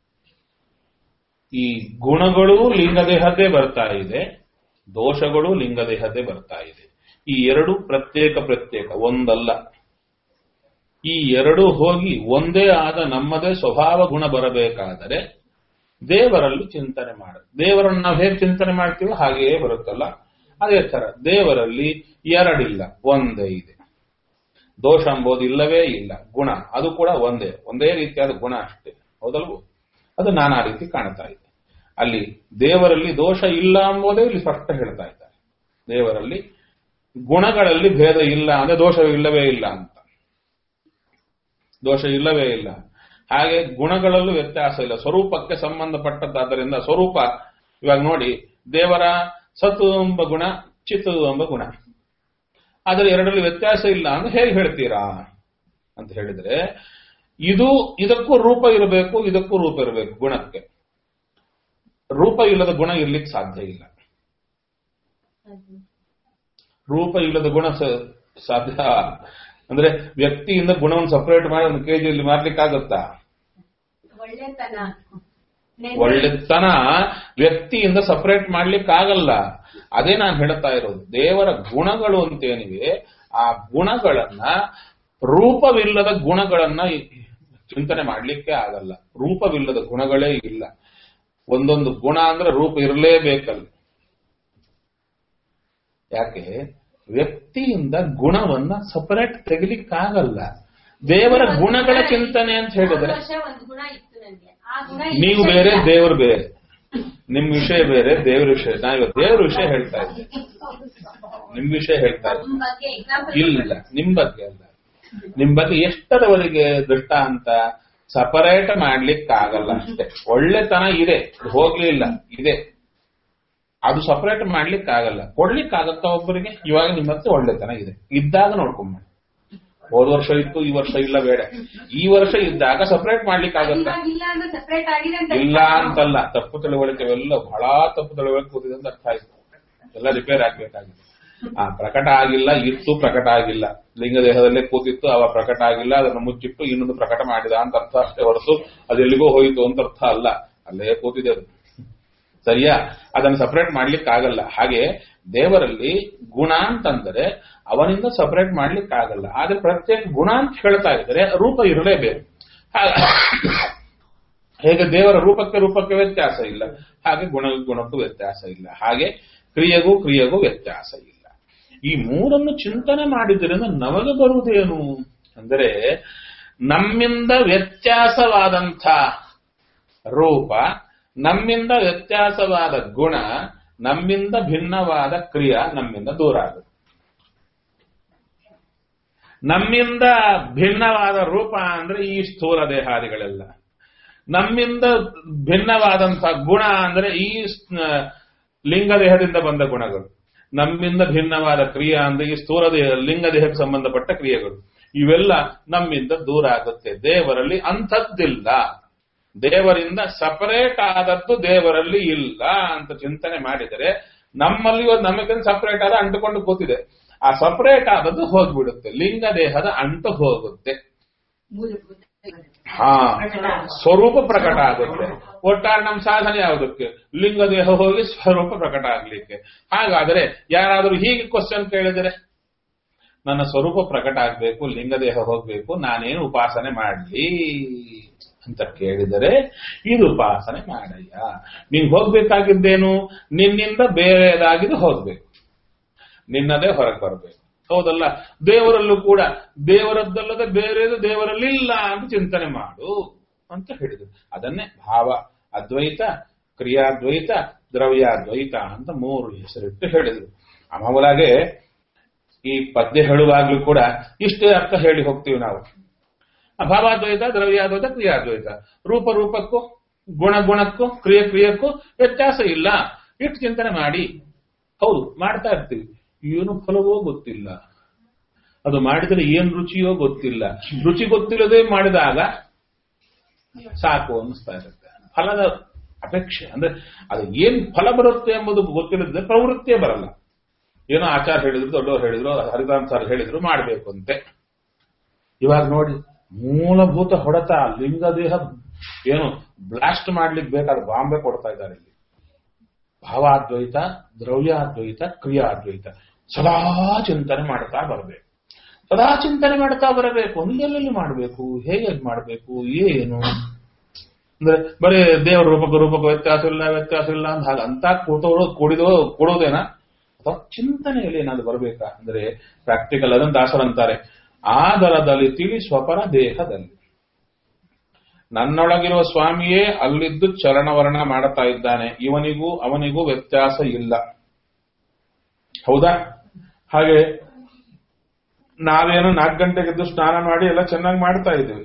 ಈ ಗುಣಗಳು ಲಿಂಗದೇಹದ್ದೇ ಬರ್ತಾ ಇದೆ ದೋಷಗಳು ಲಿಂಗದೇಹದ್ದೇ ಬರ್ತಾ ಇದೆ ಈ ಎರಡು ಪ್ರತ್ಯೇಕ ಪ್ರತ್ಯೇಕ ಒಂದಲ್ಲ ಈ ಎರಡು ಹೋಗಿ ಒಂದೇ ಆದ ನಮ್ಮದೇ ಸ್ವಭಾವ ಗುಣ ಬರಬೇಕಾದರೆ ದೇವರಲ್ಲಿ ಚಿಂತನೆ ಮಾಡ ದೇವರನ್ನು ನಾವು ಹೇಗೆ ಚಿಂತನೆ ಮಾಡ್ತೀವೋ ಹಾಗೆಯೇ ಬರುತ್ತಲ್ಲ ಅದೇ ತರ ದೇವರಲ್ಲಿ ಎರಡಿಲ್ಲ ಒಂದೇ ಇದೆ ದೋಷ ಎಂಬುದು ಇಲ್ಲವೇ ಇಲ್ಲ ಗುಣ ಅದು ಕೂಡ ಒಂದೇ ಒಂದೇ ರೀತಿಯಾದ ಗುಣ ಅಷ್ಟೇ ಹೌದಲ್ವೋ ಅದು ನಾನಾ ರೀತಿ ಕಾಣ್ತಾ ಇದೆ ಅಲ್ಲಿ ದೇವರಲ್ಲಿ ದೋಷ ಇಲ್ಲ ಎಂಬುದೇ ಇಲ್ಲಿ ಸ್ಪಷ್ಟ ಹೇಳ್ತಾ ಇದ್ದಾರೆ ದೇವರಲ್ಲಿ ಗುಣಗಳಲ್ಲಿ ಭೇದ ಇಲ್ಲ ಅಂದ್ರೆ ದೋಷ ಇಲ್ಲವೇ ಇಲ್ಲ ಅಂತ ದೋಷ ಇಲ್ಲವೇ ಇಲ್ಲ ಹಾಗೆ ಗುಣಗಳಲ್ಲೂ ವ್ಯತ್ಯಾಸ ಇಲ್ಲ ಸ್ವರೂಪಕ್ಕೆ ಸಂಬಂಧಪಟ್ಟದ್ದಾದ್ದರಿಂದ ಸ್ವರೂಪ ಇವಾಗ ನೋಡಿ ದೇವರ ಸತು ಎಂಬ ಗುಣ ಚಿತ್ತು ಎಂಬ ಗುಣ ಆದರೆ ಎರಡರಲ್ಲಿ ವ್ಯತ್ಯಾಸ ಇಲ್ಲ ಅಂದ್ರೆ ಹೇಗೆ ಹೇಳ್ತೀರಾ ಅಂತ ಹೇಳಿದ್ರೆ ಇದು ಇದಕ್ಕೂ ರೂಪ ಇರಬೇಕು ಇದಕ್ಕೂ ರೂಪ ಇರಬೇಕು ಗುಣಕ್ಕೆ ರೂಪ ಇಲ್ಲದ ಗುಣ ಇರ್ಲಿಕ್ಕೆ ಸಾಧ್ಯ ಇಲ್ಲ ರೂಪ ಇಲ್ಲದ ಗುಣ ಸ- ಸಾಧ್ಯ ಅಂದ್ರೆ ವ್ಯಕ್ತಿಯಿಂದ ಗುಣವನ್ನು ಸಪರೇಟ್ ಮಾಡಿ ಒಂದು ಕೆಜಿಯಲ್ಲಿ ಮಾರ್ಲಿಕ್ಕಾಗತ್ತಾ ಒಳ್ಳೆತನ ಒಳ್ಳೆತನ ವ್ಯಕ್ತಿಯಿಂದ ಸಪರೇಟ್ ಮಾಡ್ಲಿಕ್ಕಾಗಲ್ಲ ಅದೇ ನಾನು ಹೇಳ್ತಾ ಇರೋದು ದೇವರ ಗುಣಗಳು ಅಂತೇನಿವೆ ಆ ಗುಣಗಳನ್ನ ರೂಪವಿಲ್ಲದ ಗುಣಗಳನ್ನ ಇ- ಚಿಂತನೆ ಮಾಡ್ಲಿಕ್ಕೆ ಆಗಲ್ಲ ರೂಪವಿಲ್ಲದ ಗುಣಗಳೇ ಇಲ್ಲ ಒಂದೊಂದು ಗುಣ ಅಂದ್ರೆ ರೂಪ ಇರಲೇಬೇಕಲ್ಲಿ ಯಾಕೆ ವ್ಯಕ್ತಿಯಿಂದ ಗುಣವನ್ನ ಸಪರೇಟ್ ತೆಗಿಲಿಕ್ಕಾಗಲ್ಲ ದೇವರ ಗುಣಗಳ ಚಿಂತನೆ ಅಂತ ಹೇಳಿದ್ರೆ ವರ್ಷ ಒಂದು ಗುಣ ಇತ್ತು ನನಗೆ ಆ ಗುಣ ನೀವು ಬೇರೆ ದೇವರು ಬೇರೆ ನಿಮ್ ವಿಷಯ ಬೇರೆ ದೇವ್ರ ವಿಷಯ ನಾ ಇವತ್ತು ದೇವ್ರ ವಿಷಯ ಹೇಳ್ತಾ ಇದ್ದೀನಿ ನಿಮ್ ವಿಷಯ ಹೇಳ್ತಾ ಇದ್ದೀನಿ ನಮ್ಮ ಬಗ್ಗೆ ಎಕ್ಸಾಂಪಲ್ ಇಲ್ಲ ನಿಮ್ ಬಗ್ಗೆ ಅಲ್ಲ ನಿಮ್ ಬಗ್ಗೆ ಎಷ್ಟರವರೆಗೆ ದೃಷ್ಟಾಂತ ಸಪರೇಟ್ ಮಾಡ್ಲಿಕ್ಕಾಗಲ್ಲ ಅಷ್ಟೇ ಒಳ್ಳೆತನ ಇದೆ ಅದು ಹೋಗ್ಲಿಲ್ಲ ಇದೆ ಅದು ಸಪರೇಟ್ ಮಾಡ್ಲಿಕ್ಕಾಗಲ್ಲ ಕೊಡ್ಲಿಕ್ಕಾಗತ್ತ ಒಬ್ಬರಿಗೆ ಇವಾಗ ನಿಮ್ಮ ಹತ್ರ ಒಳ್ಳೆತನ ಇದೆ ಇದ್ದಾಗ ನೋಡ್ಕೊಂಬ ಹೋದ ವರ್ಷ ಇತ್ತು ಈ ವರ್ಷ ಇಲ್ಲ ಬೇಡ ಈ ವರ್ಷ ಇದ್ದಾಗ ಸಪರೇಟ್ ಮಾಡ್ಲಿಕ್ಕಾಗತ್ತ ಇವಾಗ ಇಲ್ಲ ಅಂದ್ರೆ ಸಪರೇಟ್ ಆಗಿದೆ ಅಂತ ಇಲ್ಲ ಅಂತಲ್ಲ ತಪ್ಪು ತಿಳುವಳಿಕೆ ಎಲ್ಲ ಬಹಳ ತಪ್ಪು ತಿಳುವಳಿಕೆ ಕೂತಿದೆ ಅಂತ ಅರ್ಥ ಆಯ್ತು ಎಲ್ಲ ರಿಪೇರ್ ಆಗ್ಬೇಕಾಗಿದೆ ಆ ಪ್ರಕಟ ಆಗಿಲ್ಲ ಇತ್ತು ಪ್ರಕಟ ಆಗಿಲ್ಲ ಲಿಂಗ ದೇಹದಲ್ಲೇ ಕೂತಿತ್ತು ಅವ ಪ್ರಕಟ ಆಗಿಲ್ಲ ಅದನ್ನು ಮುಚ್ಚಿಟ್ಟು ಇನ್ನೊಂದು ಪ್ರಕಟ ಮಾಡಿದ ಅಂತ ಅರ್ಥ ಅಷ್ಟೇ ಹೊರತು ಅದೆಲ್ಲಿಗೋ ಹೋಯಿತು ಅಂತ ಅರ್ಥ ಅಲ್ಲ ಅಲ್ಲೇ ಕೂತಿದೆ ಅದು ಸರಿಯಾ ಅದನ್ನು ಸಪರೇಟ್ ಮಾಡ್ಲಿಕ್ಕೆ ಆಗಲ್ಲ ಹಾಗೆ ದೇವರಲ್ಲಿ ಗುಣ ಅಂತಂದರೆ ಅವನಿಂದ ಸಪರೇಟ್ ಮಾಡ್ಲಿಕ್ಕೆ ಆಗಲ್ಲ ಆದ್ರೆ ಪ್ರತ್ಯೇಕ ಗುಣ ಅಂತ ಹೇಳ್ತಾ ಇದ್ರೆ ರೂಪ ಇರಲೇಬೇಕು ಹಾ- ಹೇಗೆ ದೇವರ ರೂಪಕ್ಕೆ ರೂಪಕ್ಕೆ ವ್ಯತ್ಯಾಸ ಇಲ್ಲ ಹಾಗೆ ಗುಣ ಗುಣಕ್ಕೂ ವ್ಯತ್ಯಾಸ ಇಲ್ಲ ಹಾಗೆ ಕ್ರಿಯೆಗೂ ಕ್ರಿಯೆಗೂ ವ್ಯತ್ಯಾಸ ಇಲ್ಲ ಈ ಮೂರನ್ನು ಚಿಂತನೆ ಮಾಡಿದ್ರಿಂದ ನಮಗೆ ಬರುವುದೇನು ಅಂದರೆ ನಮ್ಮಿಂದ ವ್ಯತ್ಯಾಸವಾದಂಥ ರೂಪ ನಮ್ಮಿಂದ ವ್ಯತ್ಯಾಸವಾದ ಗುಣ ನಮ್ಮಿಂದ ಭಿನ್ನವಾದ ಕ್ರಿಯೆ ನಮ್ಮಿಂದ ದೂರ ಆಗುತ್ತೆ ನಮ್ಮಿಂದ ಭಿನ್ನವಾದ ರೂಪ ಅಂದ್ರೆ ಈ ಸ್ಥೂಲ ದೇಹಾದಿಗಳೆಲ್ಲ ನಮ್ಮಿಂದ ಭಿನ್ನವಾದಂತಹ ಗುಣ ಅಂದ್ರೆ ಈ ಸ್- ಲಿಂಗ ದೇಹದಿಂದ ಬಂದ ಗುಣಗಳು ನಮ್ಮಿಂದ ಭಿನ್ನವಾದ ಕ್ರಿಯೆ ಅಂದ್ರೆ ಈ ಸ್ಥೂಲ ದೇಹ ಲಿಂಗ ದೇಹಕ್ಕೆ ಸಂಬಂಧಪಟ್ಟ ಕ್ರಿಯೆಗಳು ಇವೆಲ್ಲ ನಮ್ಮಿಂದ ದೂರ ಆಗುತ್ತೆ ದೇವರಲ್ಲಿ ಅಂಥದ್ದಿಲ್ಲ ದೇವರಿಂದ ಸಪರೇಟ್ ಆದದ್ದು ದೇವರಲ್ಲಿ ಇಲ್ಲ ಅಂತ ಚಿಂತನೆ ಮಾಡಿದರೆ ನಮ್ಮಲ್ಲಿ ಒಂದು ನಮಗಿಂತ ಸಪರೇಟ್ ಆದ ಅಂಟುಕೊಂಡು ಕೂತಿದೆ ಆ ಸಪರೇಟ್ ಆದದ್ದು ಹೋಗ್ಬಿಡುತ್ತೆ ಲಿಂಗ ದೇಹದ ಅಂಟು ಹೋಗುತ್ತೆ ಹಾ ಸ್ವರೂಪ ಪ್ರಕಟ ಆಗುತ್ತೆ ಒಟ್ಟಾರೆ ನಮ್ಮ ಸಾಧನೆ ಯಾವುದಕ್ಕೆ ಲಿಂಗ ದೇಹ ಹೋಗಿ ಸ್ವರೂಪ ಪ್ರಕಟ ಆಗ್ಲಿಕ್ಕೆ ಹಾಗಾದ್ರೆ ಯಾರಾದರೂ ಹೀಗೆ ಕ್ವಶನ್ ಕೇಳಿದರೆ ನನ್ನ ಸ್ವರೂಪ ಪ್ರಕಟ ಆಗ್ಬೇಕು ಲಿಂಗ ದೇಹ ಹೋಗ್ಬೇಕು ನಾನೇನು ಉಪಾಸನೆ ಮಾಡ್ಲಿ ಅಂತ ಕೇಳಿದರೆ ಇದು ಉಪಾಸನೆ ಮಾಡಯ್ಯ ನೀನ್ ಹೋಗ್ಬೇಕಾಗಿದ್ದೇನು ನಿನ್ನಿಂದ ಬೇರೆದಾಗಿದ್ದು ಹೋಗ್ಬೇಕು ನಿನ್ನದೇ ಹೊರಗೆ ಬರಬೇಕು ಹೌದಲ್ಲ ದೇವರಲ್ಲೂ ಕೂಡ ದೇವರದ್ದಲ್ಲದೆ ಬೇರೆದು ದೇವರಲ್ಲಿ ಇಲ್ಲ ಅಂತ ಚಿಂತನೆ ಮಾಡು ಅಂತ ಹೇಳಿದ್ರು ಅದನ್ನೇ ಭಾವ ಅದ್ವೈತ ಕ್ರಿಯಾದ್ವೈತ ದ್ರವ್ಯಾದ್ವೈತ ಅಂತ ಮೂರು ಹೆಸರಿಟ್ಟು ಹೇಳಿದ್ರು ಅಮವಲಾಗೆ ಈ ಪದ್ಯ ಹೇಳುವಾಗ್ಲೂ ಕೂಡ ಇಷ್ಟೇ ಅರ್ಥ ಹೇಳಿ ಹೋಗ್ತೀವಿ ನಾವು ಭಾವಾದ್ವೈತ ದ್ರವ್ಯಾದ್ವೈತ ಕ್ರಿಯಾದ್ವೈತ ರೂಪ ರೂಪಕ್ಕೂ ಗುಣ ಗುಣಕ್ಕೂ ಕ್ರಿಯೆ ಕ್ರಿಯಕ್ಕೂ ವ್ಯತ್ಯಾಸ ಇಲ್ಲ ಇಟ್ಟು ಚಿಂತನೆ ಮಾಡಿ ಹೌದು ಮಾಡ್ತಾ ಇರ್ತೀವಿ ಏನು ಫಲವೋ ಗೊತ್ತಿಲ್ಲ ಅದು ಮಾಡಿದರೆ ಏನ್ ರುಚಿಯೋ ಗೊತ್ತಿಲ್ಲ ರುಚಿ ಗೊತ್ತಿಲ್ಲದೆ ಮಾಡಿದಾಗ ಸಾಕು ಅನ್ನಿಸ್ತಾ ಇರುತ್ತೆ ಫಲದ ಅಪೇಕ್ಷೆ ಅಂದ್ರೆ ಅದು ಏನ್ ಫಲ ಬರುತ್ತೆ ಎಂಬುದು ಗೊತ್ತಿಲ್ಲದೆ ಪ್ರವೃತ್ತಿಯೇ ಬರಲ್ಲ ಏನೋ ಆಚಾರ ಹೇಳಿದ್ರು ದೊಡ್ಡವರು ಹೇಳಿದ್ರು ಹರಿದಾನ್ ಸರ್ ಹೇಳಿದ್ರು ಮಾಡಬೇಕು ಅಂತೆ ಇವಾಗ ನೋಡಿ ಮೂಲಭೂತ ಹೊಡೆತ ಲಿಂಗ ದೇಹ ಏನು ಬ್ಲಾಸ್ಟ್ ಮಾಡ್ಲಿಕ್ಕೆ ಬೇಕಾದ ಬಾಂಬೆ ಕೊಡ್ತಾ ಇದ್ದಾರೆ ಇಲ್ಲಿ ಭಾವಾದ್ವೈತ ದ್ರವ್ಯಾದ್ವೈತ ಕ್ರಿಯಾದ್ವೈತ ಸದಾ ಚಿಂತನೆ ಮಾಡ್ತಾ ಬರಬೇಕು ಸದಾ ಚಿಂತನೆ ಮಾಡ್ತಾ ಬರಬೇಕು ಅಂದ್ರೆ ಎಲ್ಲೆಲ್ಲಿ ಮಾಡಬೇಕು ಹೇಗೆ ಮಾಡಬೇಕು ಏನು ಅಂದ್ರೆ ಬರೀ ದೇವರ ರೂಪಕ ರೂಪಕ ವ್ಯತ್ಯಾಸ ಇಲ್ಲ ವ್ಯತ್ಯಾಸ ಇಲ್ಲ ಅಂತ ಹಾಗೆ ಅಂತ ಕೂತೋಳು ಕೂಡಿದೋ ಕೊಡೋದೇನಾ ಅಥವಾ ಚಿಂತನೆಯಲ್ಲಿ ಏನಾದ್ರು ಬರಬೇಕಾ ಅಂದ್ರೆ ಪ್ರಾಕ್ಟಿಕಲ್ ಅದನ್ನು ದಾಸರಂತಾರೆ ಆ ದರದಲ್ಲಿ ತಿಳಿ ಸ್ವಪರ ದೇಹದಲ್ಲಿ ನನ್ನೊಳಗಿರುವ ಸ್ವಾಮಿಯೇ ಅಲ್ಲಿದ್ದು ಚರಣವರ್ಣ ಮಾಡುತ್ತಾ ಇದ್ದಾನೆ ಇವನಿಗೂ ಅವನಿಗೂ ವ್ಯತ್ಯಾಸ ಇಲ್ಲ ಹೌದಾ ಹಾಗೆ ನಾವೇನು ನಾಲ್ಕು ಗಂಟೆಗೆದ್ದು ಸ್ನಾನ ಮಾಡಿ ಎಲ್ಲ ಚೆನ್ನಾಗಿ ಮಾಡ್ತಾ ಇದ್ದೀವಿ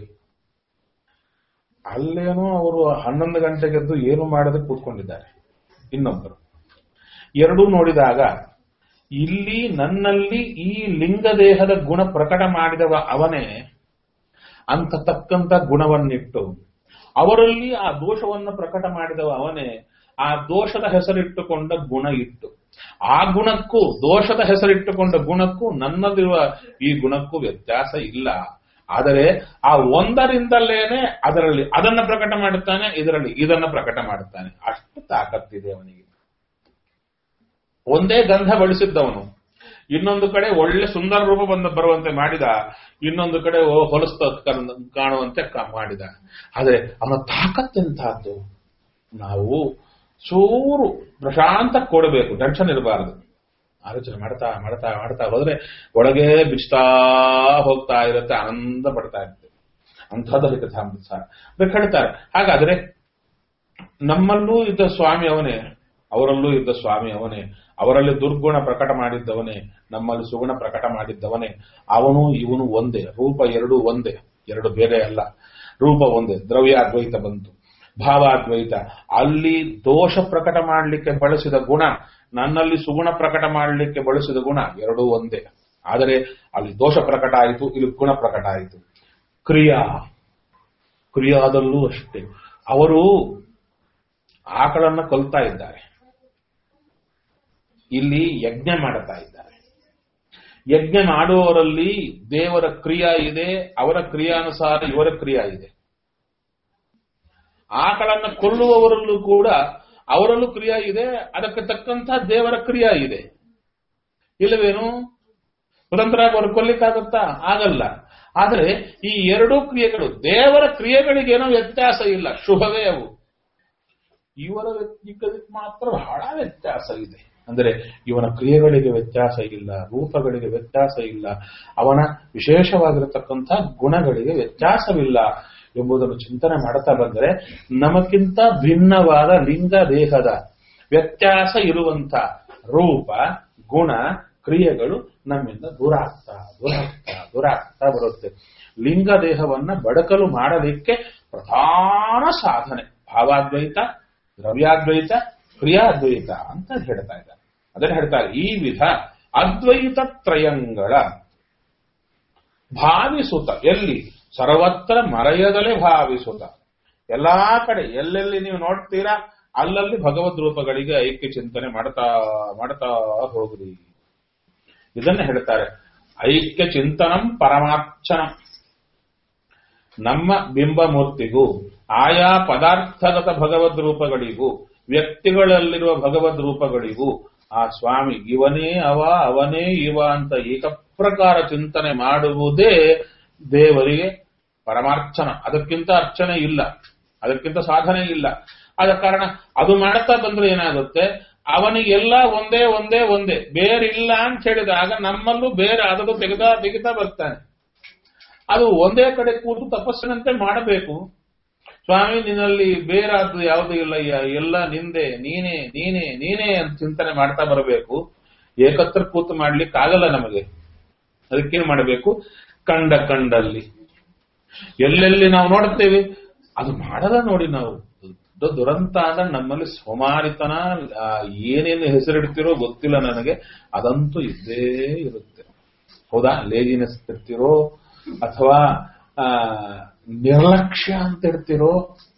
ಅಲ್ಲೇನೋ ಅವರು ಹನ್ನೊಂದು ಗಂಟೆಗೆದ್ದು ಏನು ಮಾಡದೆ ಕೂತ್ಕೊಂಡಿದ್ದಾರೆ ಇನ್ನೊಬ್ಬರು ಎರಡೂ ನೋಡಿದಾಗ ಇಲ್ಲಿ ನನ್ನಲ್ಲಿ ಈ ಲಿಂಗ ದೇಹದ ಗುಣ ಪ್ರಕಟ ಮಾಡಿದವ ಅವನೇ ಅಂತ ತಕ್ಕಂತ ಗುಣವನ್ನಿಟ್ಟು ಅವರಲ್ಲಿ ಆ ದೋಷವನ್ನು ಪ್ರಕಟ ಮಾಡಿದವ ಅವನೇ ಆ ದೋಷದ ಹೆಸರಿಟ್ಟುಕೊಂಡ ಗುಣ ಇಟ್ಟು ಆ ಗುಣಕ್ಕೂ ದೋಷದ ಹೆಸರಿಟ್ಟುಕೊಂಡ ಗುಣಕ್ಕೂ ನನ್ನಲ್ಲಿರುವ ಈ ಗುಣಕ್ಕೂ ವ್ಯತ್ಯಾಸ ಇಲ್ಲ ಆದರೆ ಆ ಒಂದರಿಂದಲೇನೆ ಅದರಲ್ಲಿ ಅದನ್ನ ಪ್ರಕಟ ಮಾಡುತ್ತಾನೆ ಇದರಲ್ಲಿ ಇದನ್ನ ಪ್ರಕಟ ಮಾಡುತ್ತಾನೆ ಅಷ್ಟು ತಾಕತ್ತಿದೆ ಅವನಿಗೆ ಒಂದೇ ಗಂಧ ಬಳಸಿದ್ದವನು ಇನ್ನೊಂದು ಕಡೆ ಒಳ್ಳೆ ಸುಂದರ ರೂಪ ಬಂದ ಬರುವಂತೆ ಮಾಡಿದ ಇನ್ನೊಂದು ಕಡೆ ಓ ಹೊಲಸ್ತ ಕನ್- ಕಾಣುವಂತೆ ಕ- ಮಾಡಿದ ಆದರೆ ಅವನ ತಾಕತ್ತೆಂತಹದ್ದು ನಾವು ಚೂರು ಪ್ರಶಾಂತ ಕೊಡಬೇಕು ಟೆನ್ಷನ್ ಇರಬಾರದು ಆಲೋಚನೆ ಮಾಡ್ತಾ ಮಾಡ್ತಾ ಮಾಡ್ತಾ ಹೋದ್ರೆ ಒಳಗೆ ಬಿಚ್ತಾ ಹೋಗ್ತಾ ಇರುತ್ತೆ ಆನಂದ ಪಡ್ತಾ ಇರುತ್ತೆ ಅಂಥದ್ದು ಹಿತಾಮೃತ ಸಾರ ಅದಕ್ಕೆ ಹೇಳ್ತಾರೆ ಹಾಗಾದ್ರೆ ನಮ್ಮಲ್ಲೂ ಇದ್ದ ಸ್ವಾಮಿ ಅವನೇ ಅವರಲ್ಲೂ ಇದ್ದ ಸ್ವಾಮಿ ಅವನೇ ಅವರಲ್ಲಿ ದುರ್ಗುಣ ಪ್ರಕಟ ಮಾಡಿದ್ದವನೇ ನಮ್ಮಲ್ಲಿ ಸುಗುಣ ಪ್ರಕಟ ಮಾಡಿದ್ದವನೇ ಅವನು ಇವನು ಒಂದೇ ರೂಪ ಎರಡು ಒಂದೇ ಎರಡು ಬೇರೆ ಅಲ್ಲ ರೂಪ ಒಂದೇ ದ್ರವ್ಯಾದ್ವೈತ ಬಂತು ಭಾವಾದ್ವೈತ ಅಲ್ಲಿ ದೋಷ ಪ್ರಕಟ ಮಾಡಲಿಕ್ಕೆ ಬಳಸಿದ ಗುಣ ನನ್ನಲ್ಲಿ ಸುಗುಣ ಪ್ರಕಟ ಮಾಡಲಿಕ್ಕೆ ಬಳಸಿದ ಗುಣ ಎರಡೂ ಒಂದೇ ಆದರೆ ಅಲ್ಲಿ ದೋಷ ಪ್ರಕಟ ಆಯಿತು ಇಲ್ಲಿ ಗುಣ ಪ್ರಕಟ ಆಯಿತು ಕ್ರಿಯಾ ಕ್ರಿಯಾದಲ್ಲೂ ಅಷ್ಟೇ ಅವರು ಆಕಳನ್ನ ಕೊಲ್ತಾ ಇದ್ದಾರೆ ಇಲ್ಲಿ ಯಜ್ಞ ಮಾಡುತ್ತಾ ಇದ್ದಾರೆ ಯಜ್ಞ ಮಾಡುವವರಲ್ಲಿ ದೇವರ ಕ್ರಿಯಾ ಇದೆ ಅವರ ಕ್ರಿಯಾನುಸಾರ ಇವರ ಕ್ರಿಯಾ ಇದೆ ಆಕಳನ್ನ ಕೊಲ್ಲುವವರಲ್ಲೂ ಕೂಡ ಅವರಲ್ಲೂ ಕ್ರಿಯಾ ಇದೆ ಅದಕ್ಕೆ ತಕ್ಕಂತ ದೇವರ ಕ್ರಿಯಾ ಇದೆ ಇಲ್ಲವೇನು ಸ್ವತಂತ್ರ ಅವರು ಕೊಲ್ಲಿಕ್ಕಾಗುತ್ತಾ ಆಗಲ್ಲ ಆದರೆ ಈ ಎರಡೂ ಕ್ರಿಯೆಗಳು ದೇವರ ಕ್ರಿಯೆಗಳಿಗೇನೋ ವ್ಯತ್ಯಾಸ ಇಲ್ಲ ಶುಭವೇ ಅವು ಇವರ ವ್ಯಕ್ತಿಗಳಿಗೆ ಮಾತ್ರ ಬಹಳ ವ್ಯತ್ಯಾಸ ಇದೆ ಅಂದರೆ ಇವನ ಕ್ರಿಯೆಗಳಿಗೆ ವ್ಯತ್ಯಾಸ ಇಲ್ಲ ರೂಪಗಳಿಗೆ ವ್ಯತ್ಯಾಸ ಇಲ್ಲ ಅವನ ವಿಶೇಷವಾಗಿರತಕ್ಕಂಥ ಗುಣಗಳಿಗೆ ವ್ಯತ್ಯಾಸವಿಲ್ಲ ಎಂಬುದನ್ನು ಚಿಂತನೆ ಮಾಡ್ತಾ ಬಂದರೆ ನಮಗಿಂತ ಭಿನ್ನವಾದ ಲಿಂಗ ದೇಹದ ವ್ಯತ್ಯಾಸ ಇರುವಂತ ರೂಪ ಗುಣ ಕ್ರಿಯೆಗಳು ನಮ್ಮಿಂದ ದೂರ ಆಗ್ತಾ ದೂರ ಆಗ್ತಾ ದೂರ ಆಗ್ತಾ ಬರುತ್ತೆ ಲಿಂಗ ದೇಹವನ್ನ ಬಡಕಲು ಮಾಡಲಿಕ್ಕೆ ಪ್ರಧಾನ ಸಾಧನೆ ಭಾವಾದ್ವೈತ ದ್ರವ್ಯಾದ್ವೈತ ಕ್ರಿಯಾದ್ವೈತ ಅಂತ ಹೇಳ್ತಾ ಇದ್ದಾರೆ ಅದನ್ನ ಹೇಳ್ತಾರೆ ಈ ವಿಧ ಅದ್ವೈತ ತ್ರಯಂಗಳ ಭಾವಿಸುತ್ತ ಎಲ್ಲಿ ಸರ್ವತ್ರ ಮರೆಯದಲೇ ಭಾವಿಸುತ್ತ ಎಲ್ಲಾ ಕಡೆ ಎಲ್ಲೆಲ್ಲಿ ನೀವು ನೋಡ್ತೀರಾ ಅಲ್ಲಲ್ಲಿ ಭಗವದ್ ರೂಪಗಳಿಗೆ ಐಕ್ಯ ಚಿಂತನೆ ಮಾಡ್ತಾ ಮಾಡ್ತಾ ಹೋಗ್ರಿ ಇದನ್ನ ಹೇಳ್ತಾರೆ ಐಕ್ಯ ಚಿಂತನಂ ಪರಮಾರ್ಚನಂ ನಮ್ಮ ಬಿಂಬಮೂರ್ತಿಗೂ ಆಯಾ ಪದಾರ್ಥಗತ ಭಗವದ್ ರೂಪಗಳಿಗೂ ವ್ಯಕ್ತಿಗಳಲ್ಲಿರುವ ಭಗವದ್ ರೂಪಗಳಿಗೂ ಆ ಸ್ವಾಮಿ ಇವನೇ ಅವ ಅವನೇ ಇವ ಅಂತ ಏಕಪ್ರಕಾರ ಚಿಂತನೆ ಮಾಡುವುದೇ ದೇವರಿಗೆ ಪರಮಾರ್ಚನ ಅದಕ್ಕಿಂತ ಅರ್ಚನೆ ಇಲ್ಲ ಅದಕ್ಕಿಂತ ಸಾಧನೆ ಇಲ್ಲ ಆದ ಕಾರಣ ಅದು ಮಾಡ್ತಾ ಬಂದ್ರೆ ಏನಾಗುತ್ತೆ ಅವನಿಗೆಲ್ಲ ಒಂದೇ ಒಂದೇ ಒಂದೇ ಬೇರಿಲ್ಲ ಅಂತ ಹೇಳಿದಾಗ ನಮ್ಮಲ್ಲೂ ಬೇರೆ ಅದನ್ನು ತೆಗೆದ ತೆಗಿತಾ ಬರ್ತಾನೆ ಅದು ಒಂದೇ ಕಡೆ ಕೂತು ತಪಸ್ಸಿನಂತೆ ಮಾಡಬೇಕು ಸ್ವಾಮಿ ನಿನ್ನಲ್ಲಿ ಬೇರಾದ್ದು ಯಾವುದೂ ಇಲ್ಲ ಅಯ್ಯ, ಎಲ್ಲ ನಿಂದೆ ನೀನೇ ನೀನೇ ನೀನೇ ಅಂತ ಚಿಂತನೆ ಮಾಡ್ತಾ ಬರಬೇಕು ಏಕತ್ರ ಕೂತು ಮಾಡ್ಲಿಕ್ಕೆ ಆಗಲ್ಲ ನಮಗೆ ಅದಕ್ಕೇನ್ ಮಾಡಬೇಕು ಕಂಡ ಕಂಡಲ್ಲಿ ಎಲ್ಲೆಲ್ಲಿ ನಾವು ನೋಡುತ್ತೇವೆ ಅದು ಮಾಡಲ್ಲ ನೋಡಿ ನಾವು ದೊಡ್ಡ ದುರಂತ ಅಂದ್ರೆ ನಮ್ಮಲ್ಲಿ ಸೋಮಾರಿತನ ಆ, ಏನೇನು ಹೆಸರಿಡ್ತಿರೋ ಗೊತ್ತಿಲ್ಲ ನನಗೆ ಅದಂತೂ ಇದ್ದೇ ಇರುತ್ತೆ ಹೌದಾ ಲೇಜಿನೆಸ್ ಇರ್ತಿರೋ ಅಥವಾ ಆ, ನಿರ್ಲಕ್ಷ್ಯ ಅಂತ ಇಡ್ತಿರೋ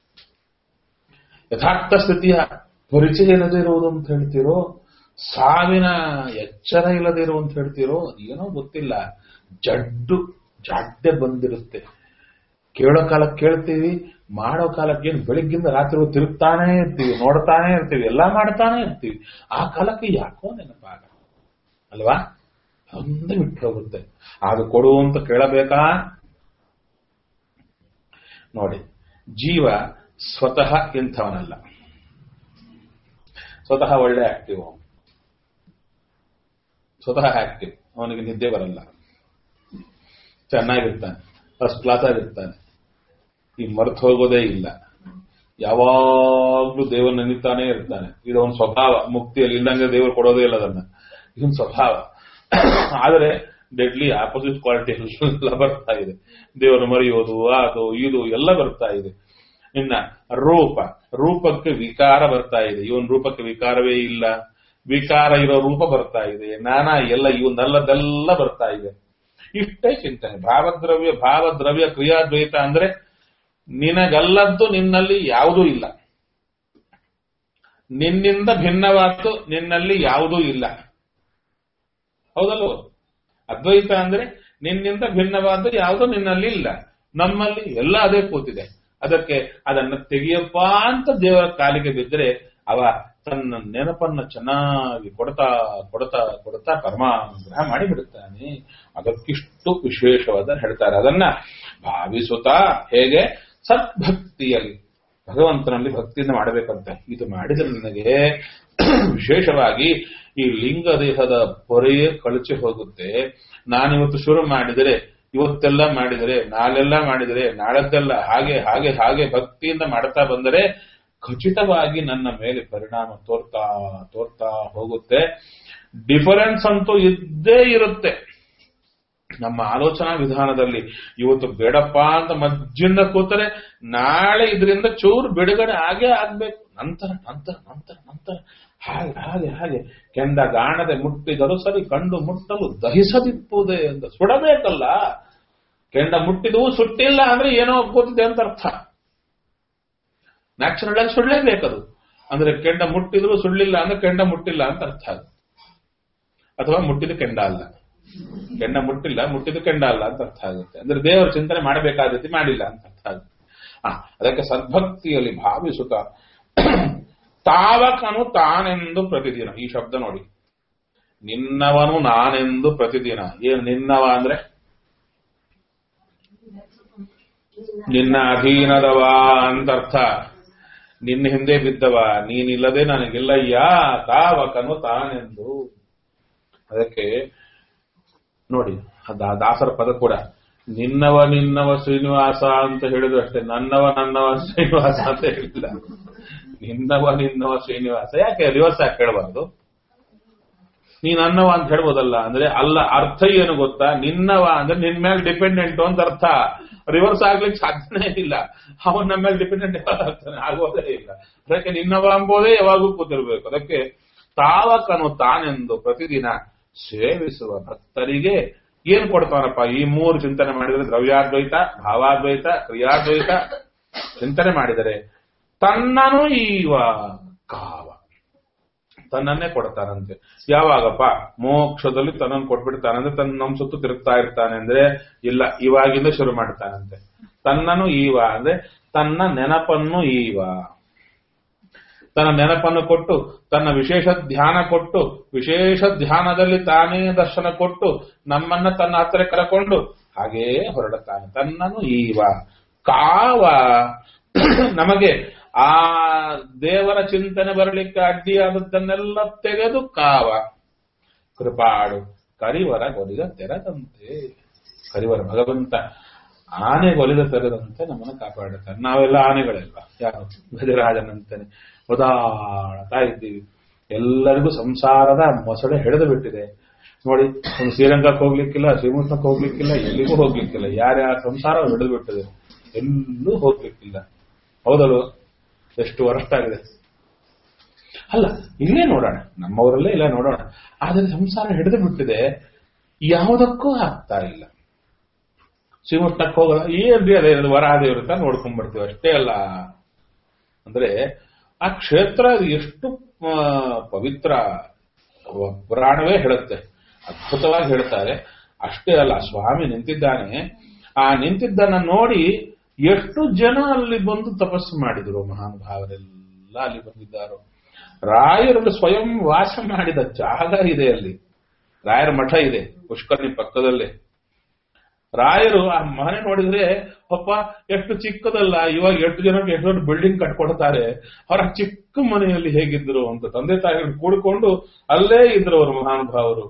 ಯಥಾರ್ಥ ಸ್ಥಿತಿಯ ಪರಿಚಯ ಇಲ್ಲದೆ ಇರುವುದು ಅಂತ ಹೇಳ್ತಿರೋ ಸಾವಿನ ಎಚ್ಚರ ಇಲ್ಲದೆ ಇರೋ ಅಂತ ಹೇಳ್ತಿರೋ ಏನೋ ಗೊತ್ತಿಲ್ಲ ಜಡ್ಡು ಜಡ್ಡೆ ಬಂದಿರುತ್ತೆ ಕೇಳೋ ಕಾಲಕ್ಕೆ ಕೇಳ್ತೀವಿ ಮಾಡೋ ಕಾಲಕ್ಕೆ ಏನು ಬೆಳಿಗ್ಗಿಂದ ರಾತ್ರಿ ತಿರುಗ್ತಾನೆ ಇರ್ತೀವಿ ನೋಡ್ತಾನೆ ಇರ್ತೀವಿ ಎಲ್ಲ ಮಾಡ್ತಾನೆ ಇರ್ತೀವಿ ಆ ಕಾಲಕ್ಕೆ ಯಾಕೋ ನೆನಪಾಗ ಅಲ್ವಾ ಒಂದೇ ಬಿಟ್ಟು ಹೋಗುತ್ತೆ ಅದು ಕೊಡು ಅಂತ ಕೇಳಬೇಕಾ ನೋಡಿ ಜೀವ ಸ್ವತಃ ಇಂಥವನಲ್ಲ ಸ್ವತಃ ಒಳ್ಳೆ ಆಕ್ಟಿವ್ ಅವನು ಸ್ವತಃ ಆಕ್ಟಿವ್ ಅವನಿಗೆ ನಿದ್ದೆ ಬರಲ್ಲ ಚೆನ್ನಾಗಿರ್ತಾನೆ ಫಸ್ಟ್ ಕ್ಲಾಸ್ ಆಗಿರ್ತಾನೆ ಈ ಮರ್ತು ಹೋಗೋದೇ ಇಲ್ಲ ಯಾವಾಗ್ಲೂ ದೇವರು ನೆನೀತಾನೆ ಇರ್ತಾನೆ ಇದು ಅವನ ಸ್ವಭಾವ ಮುಕ್ತಿಯಲ್ಲಿ ಇಲ್ಲಂಗೆ ದೇವರು ಕೊಡೋದೇ ಇಲ್ಲ ಅದನ್ನ ಇದೊಂದು ಸ್ವಭಾವ ಆದರೆ ಡೆಡ್ಲಿ ಆಪೋಸಿಟ್ ಕ್ವಾಲಿಟಿ ಎಲ್ಲ ಬರ್ತಾ ಇದೆ ದೇವರು ಮರೆಯೋದು ಅದು ಇದು ಎಲ್ಲ ಬರ್ತಾ ಇದೆ ಇನ್ನ ರೂಪ ರೂಪಕ್ಕೆ ವಿಕಾರ ಬರ್ತಾ ಇದೆ ಇವನ್ ರೂಪಕ್ಕೆ ವಿಕಾರವೇ ಇಲ್ಲ ವಿಕಾರ ಇರೋ ರೂಪ ಬರ್ತಾ ಇದೆ ನಾನಾ ಎಲ್ಲ ಇವನ್ನಲ್ಲದೆಲ್ಲ ಬರ್ತಾ ಇದೆ ಇಷ್ಟೇ ಚಿಂತನೆ ಭಾವದ್ರವ್ಯ ಭಾವದ್ರವ್ಯ ಕ್ರಿಯಾದ್ವೈತ ಅಂದ್ರೆ ನಿನಗಲ್ಲದ್ದು ನಿನ್ನಲ್ಲಿ ಯಾವುದೂ ಇಲ್ಲ ನಿನ್ನಿಂದ ಭಿನ್ನವಾದ್ದು ನಿನ್ನಲ್ಲಿ ಯಾವುದೂ ಇಲ್ಲ ಹೌದಲ್ವೋ ಅದ್ವೈತ ಅಂದ್ರೆ ನಿನ್ನಿಂದ ಭಿನ್ನವಾದ್ದು ಯಾವುದೂ ನಿನ್ನಲ್ಲಿ ಇಲ್ಲ ನಮ್ಮಲ್ಲಿ ಎಲ್ಲ ಅದೇ ಕೂತಿದೆ ಅದಕ್ಕೆ ಅದನ್ನ ತೆಗೆಯಪ್ಪ ಅಂತ ದೇವರ ಕಾಲಿಗೆ ಬಿದ್ದರೆ ಅವ ತನ್ನ ನೆನಪನ್ನ ಚೆನ್ನಾಗಿ ಕೊಡ್ತಾ ಕೊಡ್ತಾ ಕೊಡ್ತಾ ಪರಮಾನುಗ್ರಹ ಮಾಡಿಬಿಡುತ್ತಾನೆ ಅದಕ್ಕಿಷ್ಟು ವಿಶೇಷವಾದ ಹೇಳ್ತಾರೆ ಅದನ್ನ ಭಾವಿಸುತ್ತಾ ಹೇಗೆ ಸದ್ಭಕ್ತಿಯಲ್ಲಿ ಭಗವಂತನಲ್ಲಿ ಭಕ್ತಿಯಿಂದ ಮಾಡಬೇಕಂತೆ ಇದು ಮಾಡಿದರೆ ನನಗೆ ವಿಶೇಷವಾಗಿ ಈ ಲಿಂಗ ದೇಹದ ಪೊರೆಯೇ ಕಳಚಿ ಹೋಗುತ್ತೆ ನಾನಿವತ್ತು ಶುರು ಮಾಡಿದರೆ ಇವತ್ತೆಲ್ಲ ಮಾಡಿದರೆ ನಾಳೆಲ್ಲ ಮಾಡಿದರೆ ನಾಳದ್ದೆಲ್ಲ ಹಾಗೆ ಹಾಗೆ ಹಾಗೆ ಭಕ್ತಿಯಿಂದ ಮಾಡ್ತಾ ಬಂದರೆ ಖಚಿತವಾಗಿ ನನ್ನ ಮೇಲೆ ಪರಿಣಾಮ ತೋರ್ತಾ ತೋರ್ತಾ ಹೋಗುತ್ತೆ ಡಿಫರೆನ್ಸ್ ಅಂತೂ ಇದ್ದೇ ಇರುತ್ತೆ ನಮ್ಮ ಆಲೋಚನಾ ವಿಧಾನದಲ್ಲಿ ಇವತ್ತು ಬೇಡಪ್ಪ ಅಂತ ಮಜ್ಜಿಂದ ಕೂತರೆ ನಾಳೆ ಇದರಿಂದ ಚೂರು ಬಿಡುಗಡೆ ಆಗೇ ಆಗ್ಬೇಕು ನಂತರ ನಂತರ ನಂತರ ನಂತರ ಹಾಗೆ ಹಾಗೆ ಹಾಗೆ ಕೆಂಡ ಗಾಣದೆ ಮುಟ್ಟಿದರು ಸರಿ ಕಂಡು ಮುಟ್ಟಲು ದಹಿಸದಿಪ್ಪುವುದೇ ಅಂತ ಸುಡಬೇಕಲ್ಲ ಕೆಂಡ ಮುಟ್ಟಿದವು ಸುಟ್ಟಿಲ್ಲ ಅಂದ್ರೆ ಏನೋ ಕೂತಿದೆ ಅಂತ ಅರ್ಥ ನ್ಯಾಚುರಲ್ ಆಗಿ ಸುಡಲೇಬೇಕದು ಅಂದ್ರೆ ಕೆಂಡ ಮುಟ್ಟಿದ್ರು ಸುಳ್ಳಿಲ್ಲ ಅಂದ್ರೆ ಕೆಂಡ ಮುಟ್ಟಿಲ್ಲ ಅಂತ ಅರ್ಥ ಅದು ಅಥವಾ ಮುಟ್ಟಿದ ಕೆಂಡ ಅಲ್ಲ ಕೆಂಡ ಮುಟ್ಟಿಲ್ಲ ಮುಟ್ಟಿದ ಕೆಂಡ ಅಲ್ಲ ಅಂತ ಅರ್ಥ ಆಗುತ್ತೆ ಅಂದ್ರೆ ದೇವರ ಚಿಂತನೆ ಮಾಡಬೇಕಾದತಿ ಮಾಡಿಲ್ಲ ಅಂತ ಅರ್ಥ ಆಗುತ್ತೆ ಆ ಅದಕ್ಕೆ ಸದ್ಭಕ್ತಿಯಲ್ಲಿ ಭಾವಿಸುತ್ತ ತಾವಕನು ತಾನೆಂದು ಪ್ರತಿದಿನ ಈ ಶಬ್ದ ನೋಡಿ ನಿನ್ನವನು ನಾನೆಂದು ಪ್ರತಿದಿನ ಏನು ನಿನ್ನವ ಅಂದ್ರೆ ನಿನ್ನ ಅಧೀನದವ ಅಂತ ಅರ್ಥ ನಿನ್ನ ಹಿಂದೆ ಬಿದ್ದವ ನೀನಿಲ್ಲದೆ ನನಗಿಲ್ಲಯ್ಯ ತಾವಕನು ತಾನೆಂದು ಅದಕ್ಕೆ ನೋಡಿ ಅದ ದಾಸರ ಪದ ಕೂಡ ನಿನ್ನವ ನಿನ್ನವ ಶ್ರೀನಿವಾಸ ಅಂತ ಹೇಳಿದ್ರು ಅಷ್ಟೇ ನನ್ನವ ನನ್ನವ ಶ್ರೀನಿವಾಸ ಅಂತ ಹೇಳಿಲ್ಲ ನಿನ್ನವ ನಿನ್ನವ ಶ್ರೀನಿವಾಸ ಯಾಕೆ ರಿವರ್ಸ್ ಯಾಕೆ ಹೇಳಬಾರ್ದು ನೀನ್ ಅನ್ನವ ಅಂತ ಹೇಳ್ಬೋದಲ್ಲ ಅಂದ್ರೆ ಅಲ್ಲ ಅರ್ಥ ಏನು ಗೊತ್ತಾ ನಿನ್ನವ ಅಂದ್ರೆ ನಿನ್ ಮೇಲೆ ಡಿಪೆಂಡೆಂಟ್ ಅಂತ ಅರ್ಥ ರಿವರ್ಸ್ ಆಗ್ಲಿಕ್ಕೆ ಸಾಧ್ಯನೇ ಇಲ್ಲ ಅವನ್ ನಮ್ಮ ಮೇಲೆ ಡಿಪೆಂಡೆಂಟ್ ಆಗ್ತಾನೆ ಆಗೋದೇ ಇಲ್ಲ ಅದಕ್ಕೆ ನಿನ್ನವ ಎಂಬುದೇ ಯಾವಾಗೂ ಕೂತಿರ್ಬೇಕು ಅದಕ್ಕೆ ತಾವಕನು ತಾನೆಂದು ಪ್ರತಿದಿನ ಸೇವಿಸುವ ಭಕ್ತರಿಗೆ ಏನ್ ಕೊಡ್ತಾನಪ್ಪ ಈ ಮೂರು ಚಿಂತನೆ ಮಾಡಿದರೆ ದ್ರವ್ಯಾದ್ವೈತ ಭಾವಾದ್ವೈತ ಕ್ರಿಯಾದ್ವೈತ ಚಿಂತನೆ ಮಾಡಿದರೆ ತನ್ನನು ಈವ ಕಾವ ತನ್ನನ್ನೇ ಕೊಡ್ತಾನಂತೆ ಯಾವಾಗಪ್ಪ ಮೋಕ್ಷದಲ್ಲಿ ತನ್ನನ್ನು ಕೊಟ್ಬಿಡ್ತಾನಂದ್ರೆ ತನ್ನ ನಮ್ ಸುತ್ತು ತಿರುಗ್ತಾ ಇರ್ತಾನೆ ಅಂದ್ರೆ ಇಲ್ಲ ಇವಾಗಿಂದ ಶುರು ಮಾಡ್ತಾನಂತೆ ತನ್ನನು ಈವ ಅಂದ್ರೆ ತನ್ನ ನೆನಪನ್ನು ಈವ ತನ್ನ ನೆನಪನ್ನು ಕೊಟ್ಟು ತನ್ನ ವಿಶೇಷ ಧ್ಯಾನ ಕೊಟ್ಟು ವಿಶೇಷ ಧ್ಯಾನದಲ್ಲಿ ತಾನೇ ದರ್ಶನ ಕೊಟ್ಟು ನಮ್ಮನ್ನ ತನ್ನ ಹತ್ತಿರ ಕರಕೊಂಡು ಹಾಗೇ ಹೊರಡುತ್ತಾನೆ ತನ್ನನು ಈವ ಕಾವ ನಮಗೆ ಆ ದೇವರ ಚಿಂತನೆ ಬರಲಿಕ್ಕೆ ಅಡ್ಡಿಯಾದದ್ದನ್ನೆಲ್ಲ ತೆಗೆದು ಕಾವ ಕೃಪಾಡು ಕರಿವರ ಗೊಲಿದ ತೆರದಂತೆ ಕರಿವರ ಭಗವಂತ ಆನೆ ಗೊಲಿದ ತೆರದಂತೆ ನಮ್ಮನ್ನು ಕಾಪಾಡುತ್ತಾರೆ ನಾವೆಲ್ಲ ಆನೆಗಳೆಲ್ಲ ಯಾರು ಗಜರಾಜನಂತಾನೆ ಒದಾಡ್ತಾ ಇದ್ದೀವಿ ಎಲ್ಲರಿಗೂ ಸಂಸಾರದ ಮೊಸಳೆ ಹಿಡಿದು ಬಿಟ್ಟಿದೆ ನೋಡಿ ಒಂದು ಶ್ರೀರಂಗಕ್ಕೆ ಹೋಗ್ಲಿಕ್ಕಿಲ್ಲ ಶ್ರೀಮಂತಕ್ಕೆ ಹೋಗ್ಲಿಕ್ಕಿಲ್ಲ ಎಲ್ಲಿಗೂ ಹೋಗ್ಲಿಕ್ಕಿಲ್ಲ ಯಾರ್ಯಾರ ಸಂಸಾರ ಹಿಡಿದು ಬಿಟ್ಟಿದೆ ಎಲ್ಲೂ ಹೋಗ್ಲಿಕ್ಕಿಲ್ಲ ಹೌದಲ್ವ ಎಷ್ಟು ವರ್ಷ ಆಗಿದೆ ಅಲ್ಲ ಇಲ್ಲೇ ನೋಡೋಣ ನಮ್ಮವರಲ್ಲೇ ಇಲ್ಲ ನೋಡೋಣ ಆದರೆ ಸಂಸಾರ ಹಿಡಿದು ಬಿಟ್ಟಿದೆ ಯಾವುದಕ್ಕೂ ಆಗ್ತಾ ಇಲ್ಲ ಶ್ರೀಮಂತಕ್ಕೆ ಹೋಗಲ್ಲ ಏನ್ರಿ ಅದೇ ವರಾದೇವ್ರ ತ ನೋಡ್ಕೊಂಡ್ ಬರ್ತೀವಿ ಅಷ್ಟೇ ಅಲ್ಲ ಅಂದ್ರೆ ಆ ಕ್ಷೇತ್ರ ಎಷ್ಟು ಆ, ಪವಿತ್ರ ವ- ಪುರಾಣವೇ ಹೇಳುತ್ತೆ ಅದ್ಭುತವಾಗಿ ಹೇಳ್ತಾರೆ ಅಷ್ಟೇ ಅಲ್ಲ ಸ್ವಾಮಿ ನಿಂತಿದ್ದಾನೆ ಆ ನಿಂತಿದ್ದನ್ನ ನೋಡಿ ಎಷ್ಟು ಜನ ಅಲ್ಲಿ ಬಂದು ತಪಸ್ಸು ಮಾಡಿದ್ರು ಮಹಾನುಭಾವರೆಲ್ಲ ಅಲ್ಲಿ ಬಂದಿದ್ದಾರೋ ರಾಯರಲ್ಲಿ ಸ್ವಯಂ ವಾಸ ಮಾಡಿದ ಜಾಗ ಇದೆ ಅಲ್ಲಿ ರಾಯರ ಮಠ ಇದೆ ಪುಷ್ಕರಣಿ ಪಕ್ಕದಲ್ಲೇ ರಾಯರು ಆ ಮನೆ ನೋಡಿದ್ರೆ ಅಪ್ಪ ಎಷ್ಟು ಚಿಕ್ಕದಲ್ಲ ಇವಾಗ ಎಷ್ಟು ಜನಕ್ಕೆ ಎಷ್ಟು ದೊಡ್ಡ ಬಿಲ್ಡಿಂಗ್ ಕಟ್ಕೊಡ್ತಾರೆ ಅವರ ಚಿಕ್ಕ ಮನೆಯಲ್ಲಿ ಹೇಗಿದ್ರು ಅಂತ ತಂದೆ ತಾಯಿಗಳು ಕೂಡಿಕೊಂಡು ಅಲ್ಲೇ ಇದ್ರು ಅವರು ಮಹಾನುಭಾವರು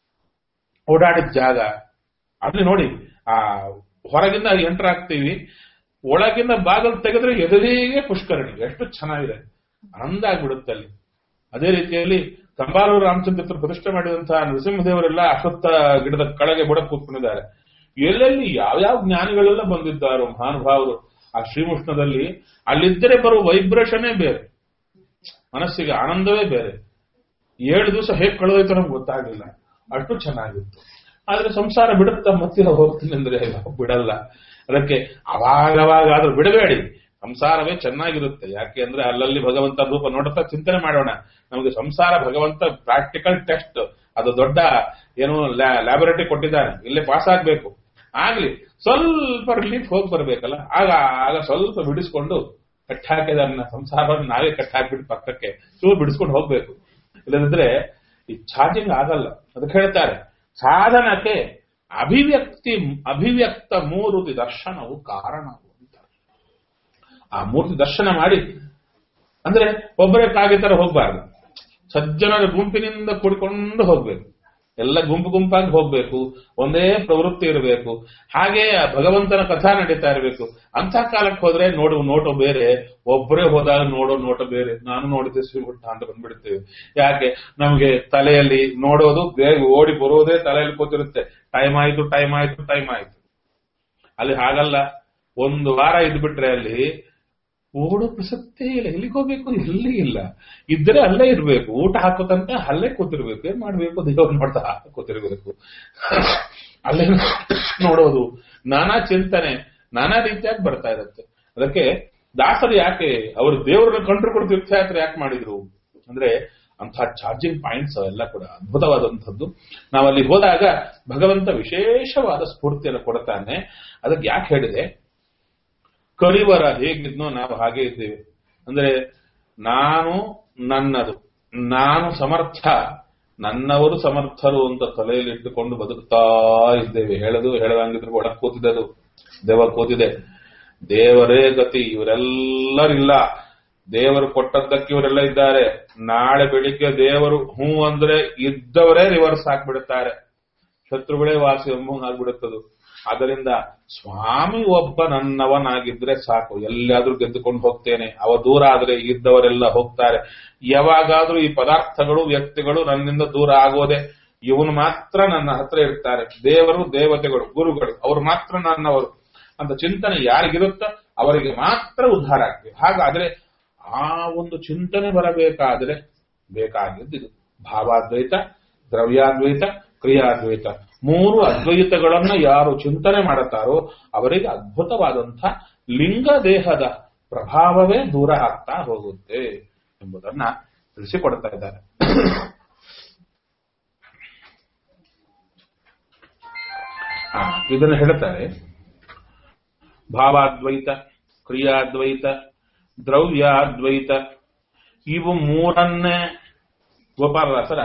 ಓಡಾಡಿದ ಜಾಗ ಅಲ್ಲಿ ನೋಡಿ ಆ ಹೊರಗಿಂದ ಎಂಟರ್ ಆಗ್ತೀವಿ ಒಳಗಿಂದ ಬಾಗಿಲು ತೆಗೆದ್ರೆ ಎದುರಿಗೆ ಪುಷ್ಕರಣಿ ಎಷ್ಟು ಚೆನ್ನಾಗಿದೆ ಆನಂದ ಆಗ್ಬಿಡುತ್ತೆ ಅಲ್ಲಿ ಅದೇ ರೀತಿಯಲ್ಲಿ ಕಂಬಾಲೂರು ರಾಮಚಂದ್ರ ಪ್ರತಿಷ್ಠೆ ಮಾಡಿದಂತಹ ನರಸಿಂಹದೇವರೆಲ್ಲ ಅಶ್ವತ್ಥ ಗಿಡದ ಕೆಳಗೆ ಬುಡ ಕೂತ್ಕೊಂಡಿದ್ದಾರೆ ಎಲ್ಲೆಲ್ಲಿ ಯಾವ್ಯಾವ ಜ್ಞಾನಿಗಳೆಲ್ಲ ಬಂದಿದ್ದಾರೋ ಮಹಾನುಭಾವರು ಆ ಶ್ರೀಮುಷ್ಣದಲ್ಲಿ ಅಲ್ಲಿದ್ದರೆ ಬರುವ ವೈಬ್ರೇಷನ್ನೇ ಬೇರೆ ಮನಸ್ಸಿಗೆ ಆನಂದವೇ ಬೇರೆ ಏಳು ದಿವಸ ಹೇಗೆ ಕಳೆದೋಯ್ತು ನಮ್ಗೆ ಗೊತ್ತಾಗಲಿಲ್ಲ ಅಷ್ಟು ಚೆನ್ನಾಗಿತ್ತು ಆದ್ರೆ ಸಂಸಾರ ಬಿಡುತ್ತಾ ಮತ್ತಿರ ಹೋಗ್ತೀನಿ ಅಂದ್ರೆ ಬಿಡಲ್ಲ ಅದಕ್ಕೆ ಅವಾಗವಾಗ ಆದ್ರೂ ಬಿಡಬೇಡಿ ಸಂಸಾರವೇ ಚೆನ್ನಾಗಿರುತ್ತೆ ಯಾಕೆ ಅಂದ್ರೆ ಅಲ್ಲಲ್ಲಿ ಭಗವಂತ ರೂಪ ನೋಡುತ್ತಾ ಚಿಂತನೆ ಮಾಡೋಣ ನಮಗೆ ಸಂಸಾರ ಭಗವಂತ ಪ್ರಾಕ್ಟಿಕಲ್ ಟೆಸ್ಟ್ ಅದು ದೊಡ್ಡ ಏನು ಲ್ಯಾಬೊರೇಟರಿ ಕೊಟ್ಟಿದ್ದಾನೆ ಇಲ್ಲೇ ಪಾಸ್ ಆಗ್ಬೇಕು ಆಗ್ಲಿ ಸ್ವಲ್ಪ ರಿಲೀಫ್ ಹೋಗಿ ಬರ್ಬೇಕಲ್ಲ ಆಗ ಆಗ ಸ್ವಲ್ಪ ಬಿಡಿಸ್ಕೊಂಡು ಕಟ್ಟಾಕಿದನ್ನ ಸಂಸಾರವನ್ನು ನಾವೇ ಕಟ್ಟಾಕ್ಬಿಟ್ಟು ಪಕ್ಕಕ್ಕೆ ಚೂರು ಬಿಡಿಸ್ಕೊಂಡು ಹೋಗ್ಬೇಕು ಇಲ್ಲದಿದ್ರೆ ಈ ಚಾರ್ಜಿಂಗ್ ಆಗಲ್ಲ ಅದಕ್ಕೆ ಹೇಳ್ತಾರೆ ಸಾಧನಕ್ಕೆ ಅಭಿವ್ಯಕ್ತಿ ಅಭಿವ್ಯಕ್ತ ಮೂರುತಿ ದರ್ಶನವು ಕಾರಣವು ಅಂತಾರೆ ಆ ಮೂರ್ತಿ ದರ್ಶನ ಮಾಡಿ ಅಂದ್ರೆ ಒಬ್ಬರೇ ಕಾಗೆ ತರ ಹೋಗ್ಬಾರ್ದು ಸಜ್ಜನರ ಗುಂಪಿನಿಂದ ಕೂಡಿಕೊಂಡು ಹೋಗ್ಬೇಕು ಎಲ್ಲ ಗುಂಪು ಗುಂಪಾಗಿ ಹೋಗ್ಬೇಕು ಒಂದೇ ಪ್ರವೃತ್ತಿ ಇರಬೇಕು ಹಾಗೆ ಆ ಭಗವಂತನ ಕಥಾ ನಡೀತಾ ಇರಬೇಕು ಅಂತ ಕಾಲಕ್ಕೆ ಹೋದ್ರೆ ನೋಡುವ ನೋಟ ಬೇರೆ ಒಬ್ಬರೇ ಹೋದಾಗ ನೋಡೋ ನೋಟ ಬೇರೆ ನಾನು ನೋಡಿದ್ದೆ ಶ್ರೀಗುಟ್ಟ ಅಂತ ಬಂದ್ಬಿಡ್ತೇವೆ ಯಾಕೆ ನಮಗೆ ತಲೆಯಲ್ಲಿ ನೋಡೋದು ಬೇಗ ಓಡಿ ಬರೋದೇ ತಲೆಯಲ್ಲಿ ಕೂತಿರುತ್ತೆ ಟೈಮ್ ಆಯ್ತು ಟೈಮ್ ಆಯ್ತು ಟೈಮ್ ಆಯ್ತು ಅಲ್ಲಿ ಹಾಗಲ್ಲ ಒಂದು ವಾರ ಇದ್ಬಿಟ್ರೆ ಅಲ್ಲಿ ಓಡೋ ಪ್ರಸಕ್ತೇ ಇಲ್ಲ ಎಲ್ಲಿಗೆ ಹೋಗ್ಬೇಕು ಎಲ್ಲಿ ಇಲ್ಲ ಇದ್ರೆ ಅಲ್ಲೇ ಇರ್ಬೇಕು ಊಟ ಹಾಕೋ ತನಕ ಅಲ್ಲೇ ಕೂತಿರ್ಬೇಕು ಏನ್ ಮಾಡ್ಬೇಕು ದೇವ್ರು ನೋಡ್ತಾ ಕೂತಿರ್ಬೇಕು ಅಲ್ಲೇ ನೋಡೋದು ನಾನಾ ಚಿಂತನೆ ನಾನಾ ರೀತಿಯಾಗಿ ಬರ್ತಾ ಇರುತ್ತೆ ಅದಕ್ಕೆ ದಾಸರು ಯಾಕೆ ಅವರು ದೇವರನ್ನ ಕಂಡುಕೊಂಡು ತೀರ್ಥಯಾತ್ರೆ ಯಾಕೆ ಮಾಡಿದ್ರು ಅಂದ್ರೆ ಅಂತಹ ಚಾರ್ಜಿಂಗ್ ಪಾಯಿಂಟ್ಸ್ ಎಲ್ಲ ಕೂಡ ಅದ್ಭುತವಾದಂಥದ್ದು ನಾವಲ್ಲಿ ಹೋದಾಗ ಭಗವಂತ ವಿಶೇಷವಾದ ಸ್ಫೂರ್ತಿಯನ್ನು ಕೊಡ್ತಾನೆ ಅದಕ್ಕೆ ಯಾಕೆ ಹೇಳಿದೆ ಕರಿವರ ಹೇಗಿದ್ನೋ ನಾವು ಹಾಗೆ ಇದ್ದೇವೆ ಅಂದ್ರೆ ನಾನು ನನ್ನದು ನಾನು ಸಮರ್ಥ ನನ್ನವರು ಸಮರ್ಥರು ಅಂತ ತಲೆಯಲ್ಲಿ ಇಟ್ಟುಕೊಂಡು ಬದುಕ್ತಾ ಇದ್ದೇವೆ ಹೇಳದು ಹೇಳದಂಗಿದ್ರು ಒಳಗ್ ಕೂತಿದ್ದದು ದೇವ ಕೂತಿದೆ ದೇವರೇ ಗತಿ ಇವರೆಲ್ಲರಿಲ್ಲ ದೇವರು ಕೊಟ್ಟದ್ದಕ್ಕೆ ಇವರೆಲ್ಲ ಇದ್ದಾರೆ ನಾಳೆ ಬೆಳಿಗ್ಗೆ ದೇವರು ಹೂ ಅಂದ್ರೆ ಇದ್ದವರೇ ರಿವರ್ಸ್ ಹಾಕ್ಬಿಡುತ್ತಾರೆ ಶತ್ರುಗಳೇ ವಾಸಿ ಎಂಬಂಗ್ ಆಗ್ಬಿಡುತ್ತದು ಅದರಿಂದ ಸ್ವಾಮಿ ಒಬ್ಬ ನನ್ನವನಾಗಿದ್ರೆ ಸಾಕು ಎಲ್ಲಾದ್ರೂ ಗೆದ್ದುಕೊಂಡು ಹೋಗ್ತೇನೆ ಅವ ದೂರ ಆದ್ರೆ ಇದ್ದವರೆಲ್ಲ ಹೋಗ್ತಾರೆ ಯಾವಾಗಾದ್ರೂ ಈ ಪದಾರ್ಥಗಳು ವ್ಯಕ್ತಿಗಳು ನನ್ನಿಂದ ದೂರ ಆಗೋದೆ ಇವನು ಮಾತ್ರ ನನ್ನ ಹತ್ರ ಇರ್ತಾರೆ ದೇವರು ದೇವತೆಗಳು ಗುರುಗಳು ಅವರು ಮಾತ್ರ ನನ್ನವರು ಅಂತ ಚಿಂತನೆ ಯಾರಿಗಿರುತ್ತೋ ಅವರಿಗೆ ಮಾತ್ರ ಉದ್ಧಾರ ಆಗ್ತದೆ ಹಾಗಾದ್ರೆ ಆ ಒಂದು ಚಿಂತನೆ ಬರಬೇಕಾದ್ರೆ ಬೇಕಾಗಿದ್ದು ಭಾವಾದ್ವೈತ ದ್ರವ್ಯಾದ್ವೈತ ಕ್ರಿಯಾದ್ವೈತ ಮೂರು ಅದ್ವೈತಗಳನ್ನ ಯಾರು ಚಿಂತನೆ ಮಾಡುತ್ತಾರೋ ಅವರಿಗೆ ಅದ್ಭುತವಾದಂಥ ಲಿಂಗ ದೇಹದ ಪ್ರಭಾವವೇ ದೂರ ಆಗ್ತಾ ಹೋಗುತ್ತೆ ಎಂಬುದನ್ನ ತಿಳಿಸಿಕೊಡ್ತಾ ಇದ್ದಾರೆ ಆ, ಇದನ್ನು ಹೇಳ್ತಾರೆ ಭಾವಾದ್ವೈತ ಕ್ರಿಯಾದ್ವೈತ ದ್ರವ್ಯಾದ್ವೈತ ಇವು ಮೂರನ್ನೇ ಗೋಪಾಲದಾಸರ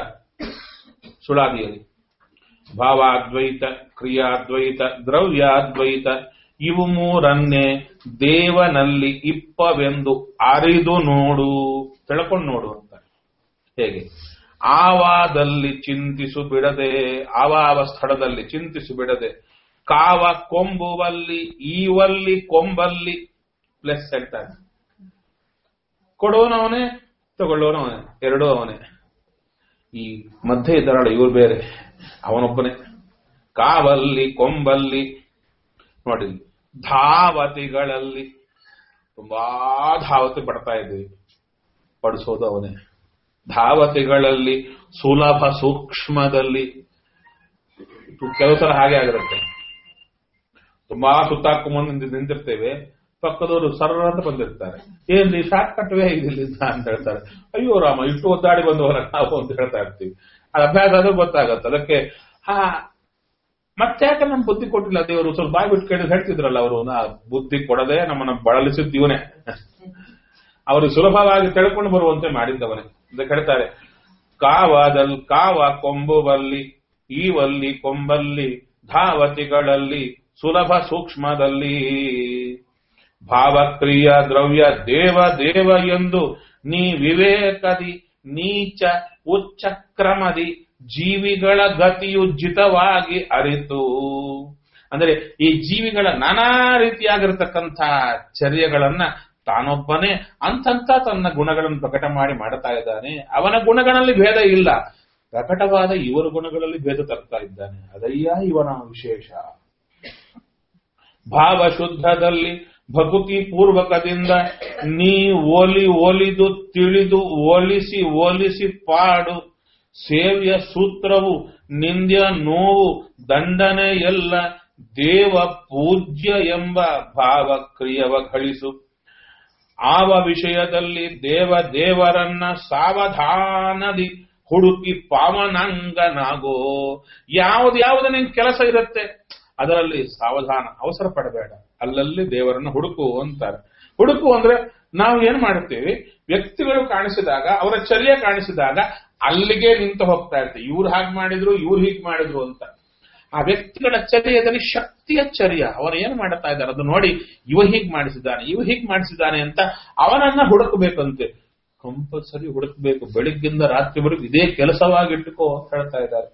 ಸುಳಾದಿಯಲ್ಲಿ ಭಾವಾದ್ವೈತ ಕ್ರಿಯಾದ್ವೈತ ದ್ರವ್ಯಾದ್ವೈತ ಇವು ಮೂರನ್ನೇ ದೇವನಲ್ಲಿ ಇಪ್ಪವೆಂದು ಅರಿದು ನೋಡು ತಿಳ್ಕೊಂಡು ನೋಡು ಅಂತ ಹೇಗೆ ಆವಾದಲ್ಲಿ ಚಿಂತಿಸು ಬಿಡದೆ ಆವಾವ ಸ್ಥಳದಲ್ಲಿ ಚಿಂತಿಸು ಬಿಡದೆ ಕಾವ ಕೊಂಬುವಲ್ಲಿ ಈವಲ್ಲಿ ಕೊಂಬಲ್ಲಿ ಪ್ಲಸ್ ಹೇಳ್ತಾನೆ ಕೊಡೋನವನೇ ತಗೊಳ್ಳೋನವನೇ ಎರಡೂ ಅವನೇ ಈ ಮಧ್ಯೆ ಇದ್ದಾರಲ್ಲ ಇವ್ರು ಬೇರೆ ಅವನೊಬ್ಬನೇ ಕಾವಲ್ಲಿ ಕೊಂಬಲ್ಲಿ ನೋಡಿ ಧಾವತಿಗಳಲ್ಲಿ ತುಂಬಾ ಧಾವತಿ ಪಡ್ತಾ ಇದ್ದೀವಿ ಪಡಿಸೋದು ಅವನೇ ಧಾವತಿಗಳಲ್ಲಿ ಸುಲಭ ಸೂಕ್ಷ್ಮದಲ್ಲಿ ಕೆಲವು ಸಲ ಹಾಗೆ ಆಗಿರುತ್ತೆ ತುಂಬಾ ಸುತ್ತಾಕೊಂಬಂದು ನಿಂತು ನಿಂತಿರ್ತೇವೆ ಪಕ್ಕದವರು ಸರ್ರ ಅಂತ ಬಂದಿರ್ತಾರೆ ಏನ್ರಿ ಶಾರ್ಟ್ ಕಟ್ವೇ ಇದಿಲ್ಲ ಅಂತ ಹೇಳ್ತಾರೆ ಅಯ್ಯೋ ರಾಮ ಇಷ್ಟು ಒದ್ದಾಡಿ ಬಂದವರ ನಾವು ಅಂತ ಹೇಳ್ತಾ ಇರ್ತೀವಿ ಅದು ಅಭ್ಯಾಸ ಆದ್ರೂ ಗೊತ್ತಾಗತ್ತೆ ಅದಕ್ಕೆ ಹಾ ಮತ್ತೆ ಯಾಕೆ ನಮ್ ಬುದ್ಧಿ ಕೊಟ್ಟಿಲ್ಲ ದೇವರು ಸ್ವಲ್ಪ ಬಾಯಿ ಬಿಟ್ಟು ಕೇಳಿ ಹೇಳ್ತಿದ್ರಲ್ಲ ಅವರು ನಾ ಬುದ್ಧಿ ಕೊಡದೆ ನಮ್ಮನ್ನ ಬಳಲಿಸಿದ್ ಇವನೇ ಅವರು ಸುಲಭವಾಗಿ ತಿಳ್ಕೊಂಡು ಬರುವಂತೆ ಮಾಡಿದ್ದವನೇ ಅಂತ ಹೇಳ್ತಾರೆ ಕಾವಾದಲ್ ಕಾವ ಕೊಂಬುವಲ್ಲಿ ಈವಲ್ಲಿ ಕೊಂಬಲ್ಲಿ ಧಾವತಿಗಳಲ್ಲಿ ಸುಲಭ ಸೂಕ್ಷ್ಮದಲ್ಲಿ ಭಾವಕ್ರಿಯ ದ್ರವ್ಯ ದೇವ ದೇವ ಎಂದು ನೀ ವಿವೇಕದಿ ನೀಚ ಉಚ್ಚ ಕ್ರಮದಿ ಜೀವಿಗಳ ಗತಿಯುಜ್ಜಿತವಾಗಿ ಅರಿತು ಅಂದ್ರೆ ಈ ಜೀವಿಗಳ ನಾನಾ ರೀತಿಯಾಗಿರತಕ್ಕಂಥ ಚರ್ಯಗಳನ್ನ ತಾನೊಬ್ಬನೇ ಅಂತಂತ ತನ್ನ ಗುಣಗಳನ್ನು ಪ್ರಕಟ ಮಾಡಿ ಮಾಡ್ತಾ ಇದ್ದಾನೆ ಅವನ ಗುಣಗಳಲ್ಲಿ ಭೇದ ಇಲ್ಲ ಪ್ರಕಟವಾದ ಇವರ ಗುಣಗಳಲ್ಲಿ ಭೇದ ತರ್ತಾ ಇದ್ದಾನೆ ಅದಯ್ಯ ಇವನ ವಿಶೇಷ ಭಾವ ಶುದ್ಧದಲ್ಲಿ ಭಕುತಿ ಪೂರ್ವಕದಿಂದ ನೀ ಓಲಿ ಓಲಿದು ತಿಳಿದು ಓಲಿಸಿ ಓಲಿಸಿ ಪಾಡು ಸೇವ್ಯ ಸೂತ್ರವು ನಿಂದ್ಯ ನೋವು ದಂಡನೆ ಎಲ್ಲ ದೇವ ಪೂಜ್ಯ ಎಂಬ ಭಾವ ಕ್ರಿಯವ ಗಳಿಸು ಆವ ವಿಷಯದಲ್ಲಿ ದೇವ ದೇವರನ್ನ ಸಾವಧಾನದಿ ಹುಡುಕಿ ಪಾವನಾಂಗನಾಗೋ ಯಾವ್ದು ಯಾವ್ದು ನಿನ್ ಕೆಲಸ ಇರುತ್ತೆ ಅದರಲ್ಲಿ ಸಾವಧಾನ ಅವಸರ ಪಡಬೇಡ ಅಲ್ಲಲ್ಲಿ ದೇವರನ್ನ ಹುಡುಕು ಅಂತಾರೆ ಹುಡುಕು ಅಂದ್ರೆ ನಾವು ಏನ್ ಮಾಡುತ್ತೇವೆ ವ್ಯಕ್ತಿಗಳು ಕಾಣಿಸಿದಾಗ ಅವರ ಚರ್ಯ ಕಾಣಿಸಿದಾಗ ಅಲ್ಲಿಗೆ ನಿಂತು ಹೋಗ್ತಾ ಇರ್ತೀವಿ ಇವ್ರು ಹಾಗೆ ಮಾಡಿದ್ರು ಇವ್ರು ಹೀಗೆ ಮಾಡಿದ್ರು ಅಂತ ಆ ವ್ಯಕ್ತಿಗಳ ಚರ್ಯದಲ್ಲಿ ಶಕ್ತಿಯ ಚರ್ಯ ಅವರು ಏನ್ ಮಾಡ್ತಾ ಇದ್ದಾರೆ ಅದು ನೋಡಿ ಇವ ಹೀಗ್ ಮಾಡಿಸಿದ್ದಾನೆ ಇವ ಹೀಗ್ ಮಾಡಿಸಿದ್ದಾನೆ ಅಂತ ಅವನನ್ನ ಹುಡುಕಬೇಕಂತೆ ಕಂಪಲ್ಸರಿ ಹುಡುಕಬೇಕು ಬೆಳಿಗ್ಗಿಂದ ರಾತ್ರಿವರೆಗೂ ಇದೇ ಕೆಲಸವಾಗಿಟ್ಟುಕೋ ಅಂತ ಹೇಳ್ತಾ ಇದ್ದಾರೆ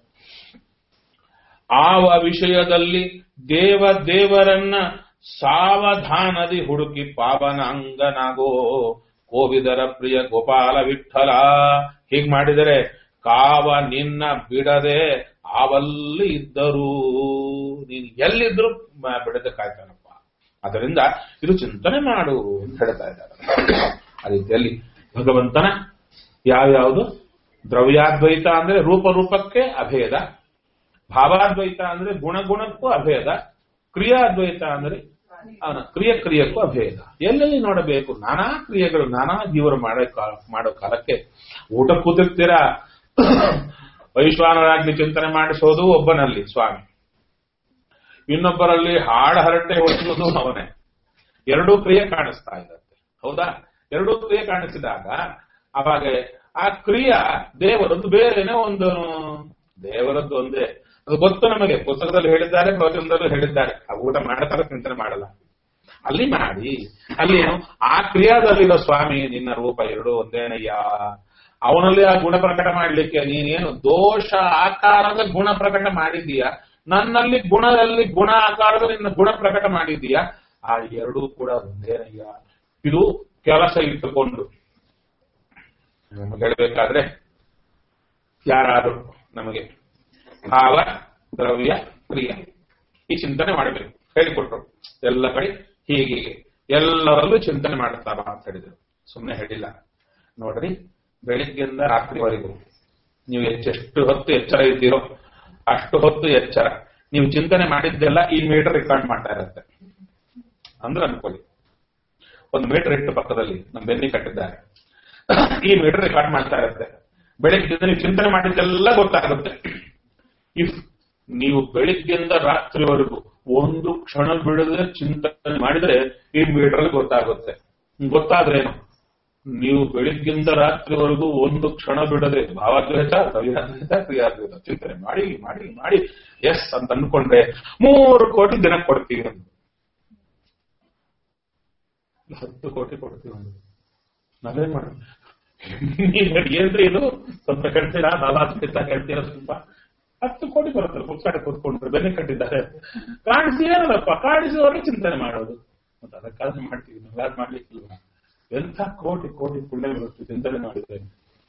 ಆವ ವಿಷಯದಲ್ಲಿ ದೇವ ದೇವರನ್ನ ಸಾವಧಾನದಿ ಹುಡುಕಿ ಪಾವನ ಅಂಗನಾಗೋ ಕೋವಿದರ ಪ್ರಿಯ ಗೋಪಾಲ ವಿಠಲ ಹೀಗ್ ಮಾಡಿದರೆ ಕಾವ ನಿನ್ನ ಬಿಡದೆ ಆವಲ್ಲಿ ಇದ್ದರು ನೀನು ಎಲ್ಲಿದ್ರು ಮ- ಬಿಡದೆ ಕಾಯ್ತಾನಪ್ಪ ಅದರಿಂದ ಇದು ಚಿಂತನೆ ಮಾಡು ಅಂತ ಹೇಳ್ತಾ ಇದ್ದಾರೆ ಆ ರೀತಿಯಲ್ಲಿ ಭಗವಂತನ ಯಾವ್ಯಾವುದು ದ್ರವ್ಯಾದ್ವೈತ ಅಂದ್ರೆ ರೂಪ ರೂಪಕ್ಕೆ ಅಭೇದ ಭಾವಾದ್ವೈತ ಅಂದ್ರೆ ಗುಣ ಗುಣಕ್ಕೂ ಅಭೇದ ಕ್ರಿಯಾದ್ವೈತ ಅಂದ್ರೆ ಅವನ ಕ್ರಿಯ ಕ್ರಿಯಕ್ಕೂ ಅಭೇದ ಎಲ್ಲೆಲ್ಲಿ ನೋಡಬೇಕು ನಾನಾ ಕ್ರಿಯೆಗಳು ನಾನಾ ಜೀವರು ಮಾಡೋ ಕಾ- ಮಾಡೋ ಕಾಲಕ್ಕೆ ಊಟ ಕೂತಿರ್ತೀರಾ ವೈಶ್ವಾನರಾಗ್ನಿ ಚಿಂತನೆ ಮಾಡಿಸೋದು ಒಬ್ಬನಲ್ಲಿ ಸ್ವಾಮಿ ಇನ್ನೊಬ್ಬರಲ್ಲಿ ಹಾಡ ಹರಟೆ ಹೊಡಿಸೋದು ಅವನೇ ಎರಡೂ ಕ್ರಿಯೆ ಕಾಣಿಸ್ತಾ ಇರುತ್ತೆ ಹೌದಾ ಎರಡೂ ಕ್ರಿಯೆ ಕಾಣಿಸಿದಾಗ ಅವಾಗ ಆ ಕ್ರಿಯಾ ದೇವರದ್ದು ಬೇರೆನೆ ಒಂದು ದೇವರದ್ದು ಒಂದೇ ಅದು ಗೊತ್ತು ನಮಗೆ ಪುಸ್ತಕದಲ್ಲಿ ಹೇಳಿದ್ದಾರೆ ಪ್ರವಚನದಲ್ಲೂ ಹೇಳಿದ್ದಾರೆ ಆ ಊಟ ಮಾಡ್ತಾರೆ ಚಿಂತನೆ ಮಾಡಲ್ಲ ಅಲ್ಲಿ ಮಾಡಿ ಅಲ್ಲಿ ಏನು ಆ ಕ್ರಿಯಾದಲ್ಲಿರೋ ಸ್ವಾಮಿ ನಿನ್ನ ರೂಪ ಎರಡು ಒಂದೇನಯ್ಯ ಅವನಲ್ಲಿ ಆ ಗುಣ ಪ್ರಕಟ ಮಾಡ್ಲಿಕ್ಕೆ ನೀನೇನು ದೋಷ ಆಕಾರದ ಗುಣ ಪ್ರಕಟ ಮಾಡಿದೀಯ ನನ್ನಲ್ಲಿ ಗುಣದಲ್ಲಿ ಗುಣ ಆಕಾರದ ನಿನ್ನ ಗುಣ ಪ್ರಕಟ ಮಾಡಿದೀಯ ಆ ಎರಡೂ ಕೂಡ ಒಂದೇನಯ್ಯ ಇದು ಕೆಲಸ ಇಟ್ಟುಕೊಂಡು ನಮಗೆ ಹೇಳಬೇಕಾದ್ರೆ ಯಾರಾದರೂ ನಮಗೆ ಭಾವ ದ್ರವ್ಯ ಕ್ರಿಯೆ ಈ ಚಿಂತನೆ ಮಾಡಬೇಕು ಹೇಳಿಕೊಟ್ರು ಎಲ್ಲ ಕಡೆ ಹೀಗೆ ಎಲ್ಲರಲ್ಲೂ ಚಿಂತನೆ ಮಾಡುತ್ತಾರ ಅಂತ ಹೇಳಿದ್ರು ಸುಮ್ಮನೆ ಹೇಳಿಲ್ಲ ನೋಡ್ರಿ ಬೆಳಿಗ್ಗೆಯಿಂದ ರಾತ್ರಿವರೆಗೂ ನೀವು ಎಷ್ಟೆಷ್ಟು ಹೊತ್ತು ಎಚ್ಚರ ಇದ್ದೀರೋ ಅಷ್ಟು ಹೊತ್ತು ಎಚ್ಚರ ನೀವು ಚಿಂತನೆ ಮಾಡಿದ್ದೆಲ್ಲ ಈ ಮೀಟರ್ ರೆಕಾರ್ಡ್ ಮಾಡ್ತಾ ಇರುತ್ತೆ ಅಂದ್ರೆ ಅನ್ಕೊಳ್ಳಿ ಒಂದು ಮೀಟರ್ ಇಟ್ಟು ಪಕ್ಕದಲ್ಲಿ ನಮ್ಮ ಬೆನ್ನಿ ಕಟ್ಟಿದ್ದಾರೆ ಈ ಮೀಟರ್ ರೆಕಾರ್ಡ್ ಮಾಡ್ತಾ ಇರುತ್ತೆ ಬೆಳಿಗ್ಗೆ ನೀವು ಚಿಂತನೆ ಮಾಡಿದ್ದೆಲ್ಲ ಗೊತ್ತಾಗುತ್ತೆ ಇಫ್ ನೀವು ಬೆಳಿಗ್ಗೆಯಿಂದ ರಾತ್ರಿವರೆಗೂ ಒಂದು ಕ್ಷಣ ಬಿಡದೆ ಚಿಂತನೆ ಮಾಡಿದ್ರೆ ಈ ಮೀಟರ್ ಗೊತ್ತಾಗುತ್ತೆ ಗೊತ್ತಾದ್ರೇನು ನೀವು ಬೆಳಿಗ್ಗಿಂದ ರಾತ್ರಿವರೆಗೂ ಒಂದು ಕ್ಷಣ ಬಿಡದೆ ಭಾವಾದ್ವೈತ ರವ್ಯಾದ್ವೈತ ಕ್ರಿಯಾದ್ವೈತ ಚಿಂತನೆ ಮಾಡಿ ಮಾಡಿ ಮಾಡಿ ಎಸ್ ಅಂತ ಅನ್ಕೊಂಡ್ರೆ ಮೂರು ಕೋಟಿ ದಿನ ಕೊಡ್ತೀವಿ ಅಂತ ಹತ್ತು ಕೋಟಿ ಕೊಡ್ತೀವಿ ಒಂದು ನಾವೇನ್ ಮಾಡೋಣ ನೀವ್ ಏನ್ರಿ ಇದು ಸ್ವಲ್ಪ ಹೇಳ್ತೀರಾ ಬಾಬಾಸ್ಪಿತ ಹೇಳ್ತೀರಾ ಸ್ವಲ್ಪ ಹತ್ತು ಕೋಟಿ ಬರುತ್ತಲ್ಲ ಪುಸ್ತಕ ಕೂತ್ಕೊಂಡ್ರೆ ಬೆಲೆ ಕಟ್ಟಿದ್ದಾರೆ ಕಾಣಿಸಿ ಏನಲ್ಲಪ್ಪ ಕಾಣಿಸುವವರೆಗೆ ಚಿಂತನೆ ಮಾಡೋದು ಮತ್ತೆ ಅದಕ್ಕಾದ್ರೆ ಮಾಡ್ತೀವಿ ನಾವ್ಯಾರು ಮಾಡ್ಲಿಕ್ಕಿಲ್ವ ಎಂಥ ಕೋಟಿ ಕೋಟಿ ಪುಣ್ಯ ಬರುತ್ತೆ ಚಿಂತನೆ ಮಾಡಿದ್ರೆ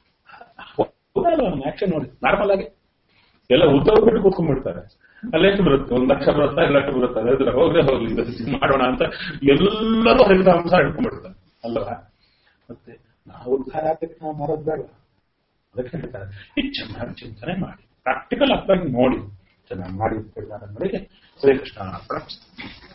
ಆಕ್ಷನ್ ನೋಡಿ ನಾರ್ಮಲ್ ಆಗಿ ಎಲ್ಲ ಉದ್ಯೋಗ ಬಿಟ್ಟು ಕೂತ್ಕೊಂಡ್ಬಿಡ್ತಾರೆ ಅಲ್ಲೆಷ್ಟು ಬರುತ್ತೆ ಒಂದ್ ಲಕ್ಷ ಬರುತ್ತಾ ಎರಡು ಲಕ್ಷ ಬರುತ್ತಾ ಅದ್ರ ಹೋಗ್ಲೇ ಹೋಗ್ಲಿ ಇದು ಮಾಡೋಣ ಅಂತ ಎಲ್ಲರೂ ಹರಿದಾಂಸ ಹಿಡ್ಕೊಂಡ್ಬಿಡ್ತಾರೆ ಅಲ್ವಾ ಮತ್ತೆ ನಾವು ಉದ್ಧಾರ ಆಗ್ತಕ್ಕೆ ನಾವು ಮಾಡೋದು ಬೇಡ ಅದಕ್ಕೆ ಹೇಳ್ತಾರೆ ಇದು ಚೆನ್ನಾಗಿ ಚಿಂತನೆ ಮಾಡಿ ಪ್ರಾಕ್ಟಿಕಲ್ ಅರ್ಥವಾಗಿ ನೋಡಿ ಚೆನ್ನಾಗಿ ಮಾಡಿ ಅನ್ನೋರಿಗೆ ಶ್ರೀಕೃಷ್ಣ ಅರ್ಪಣ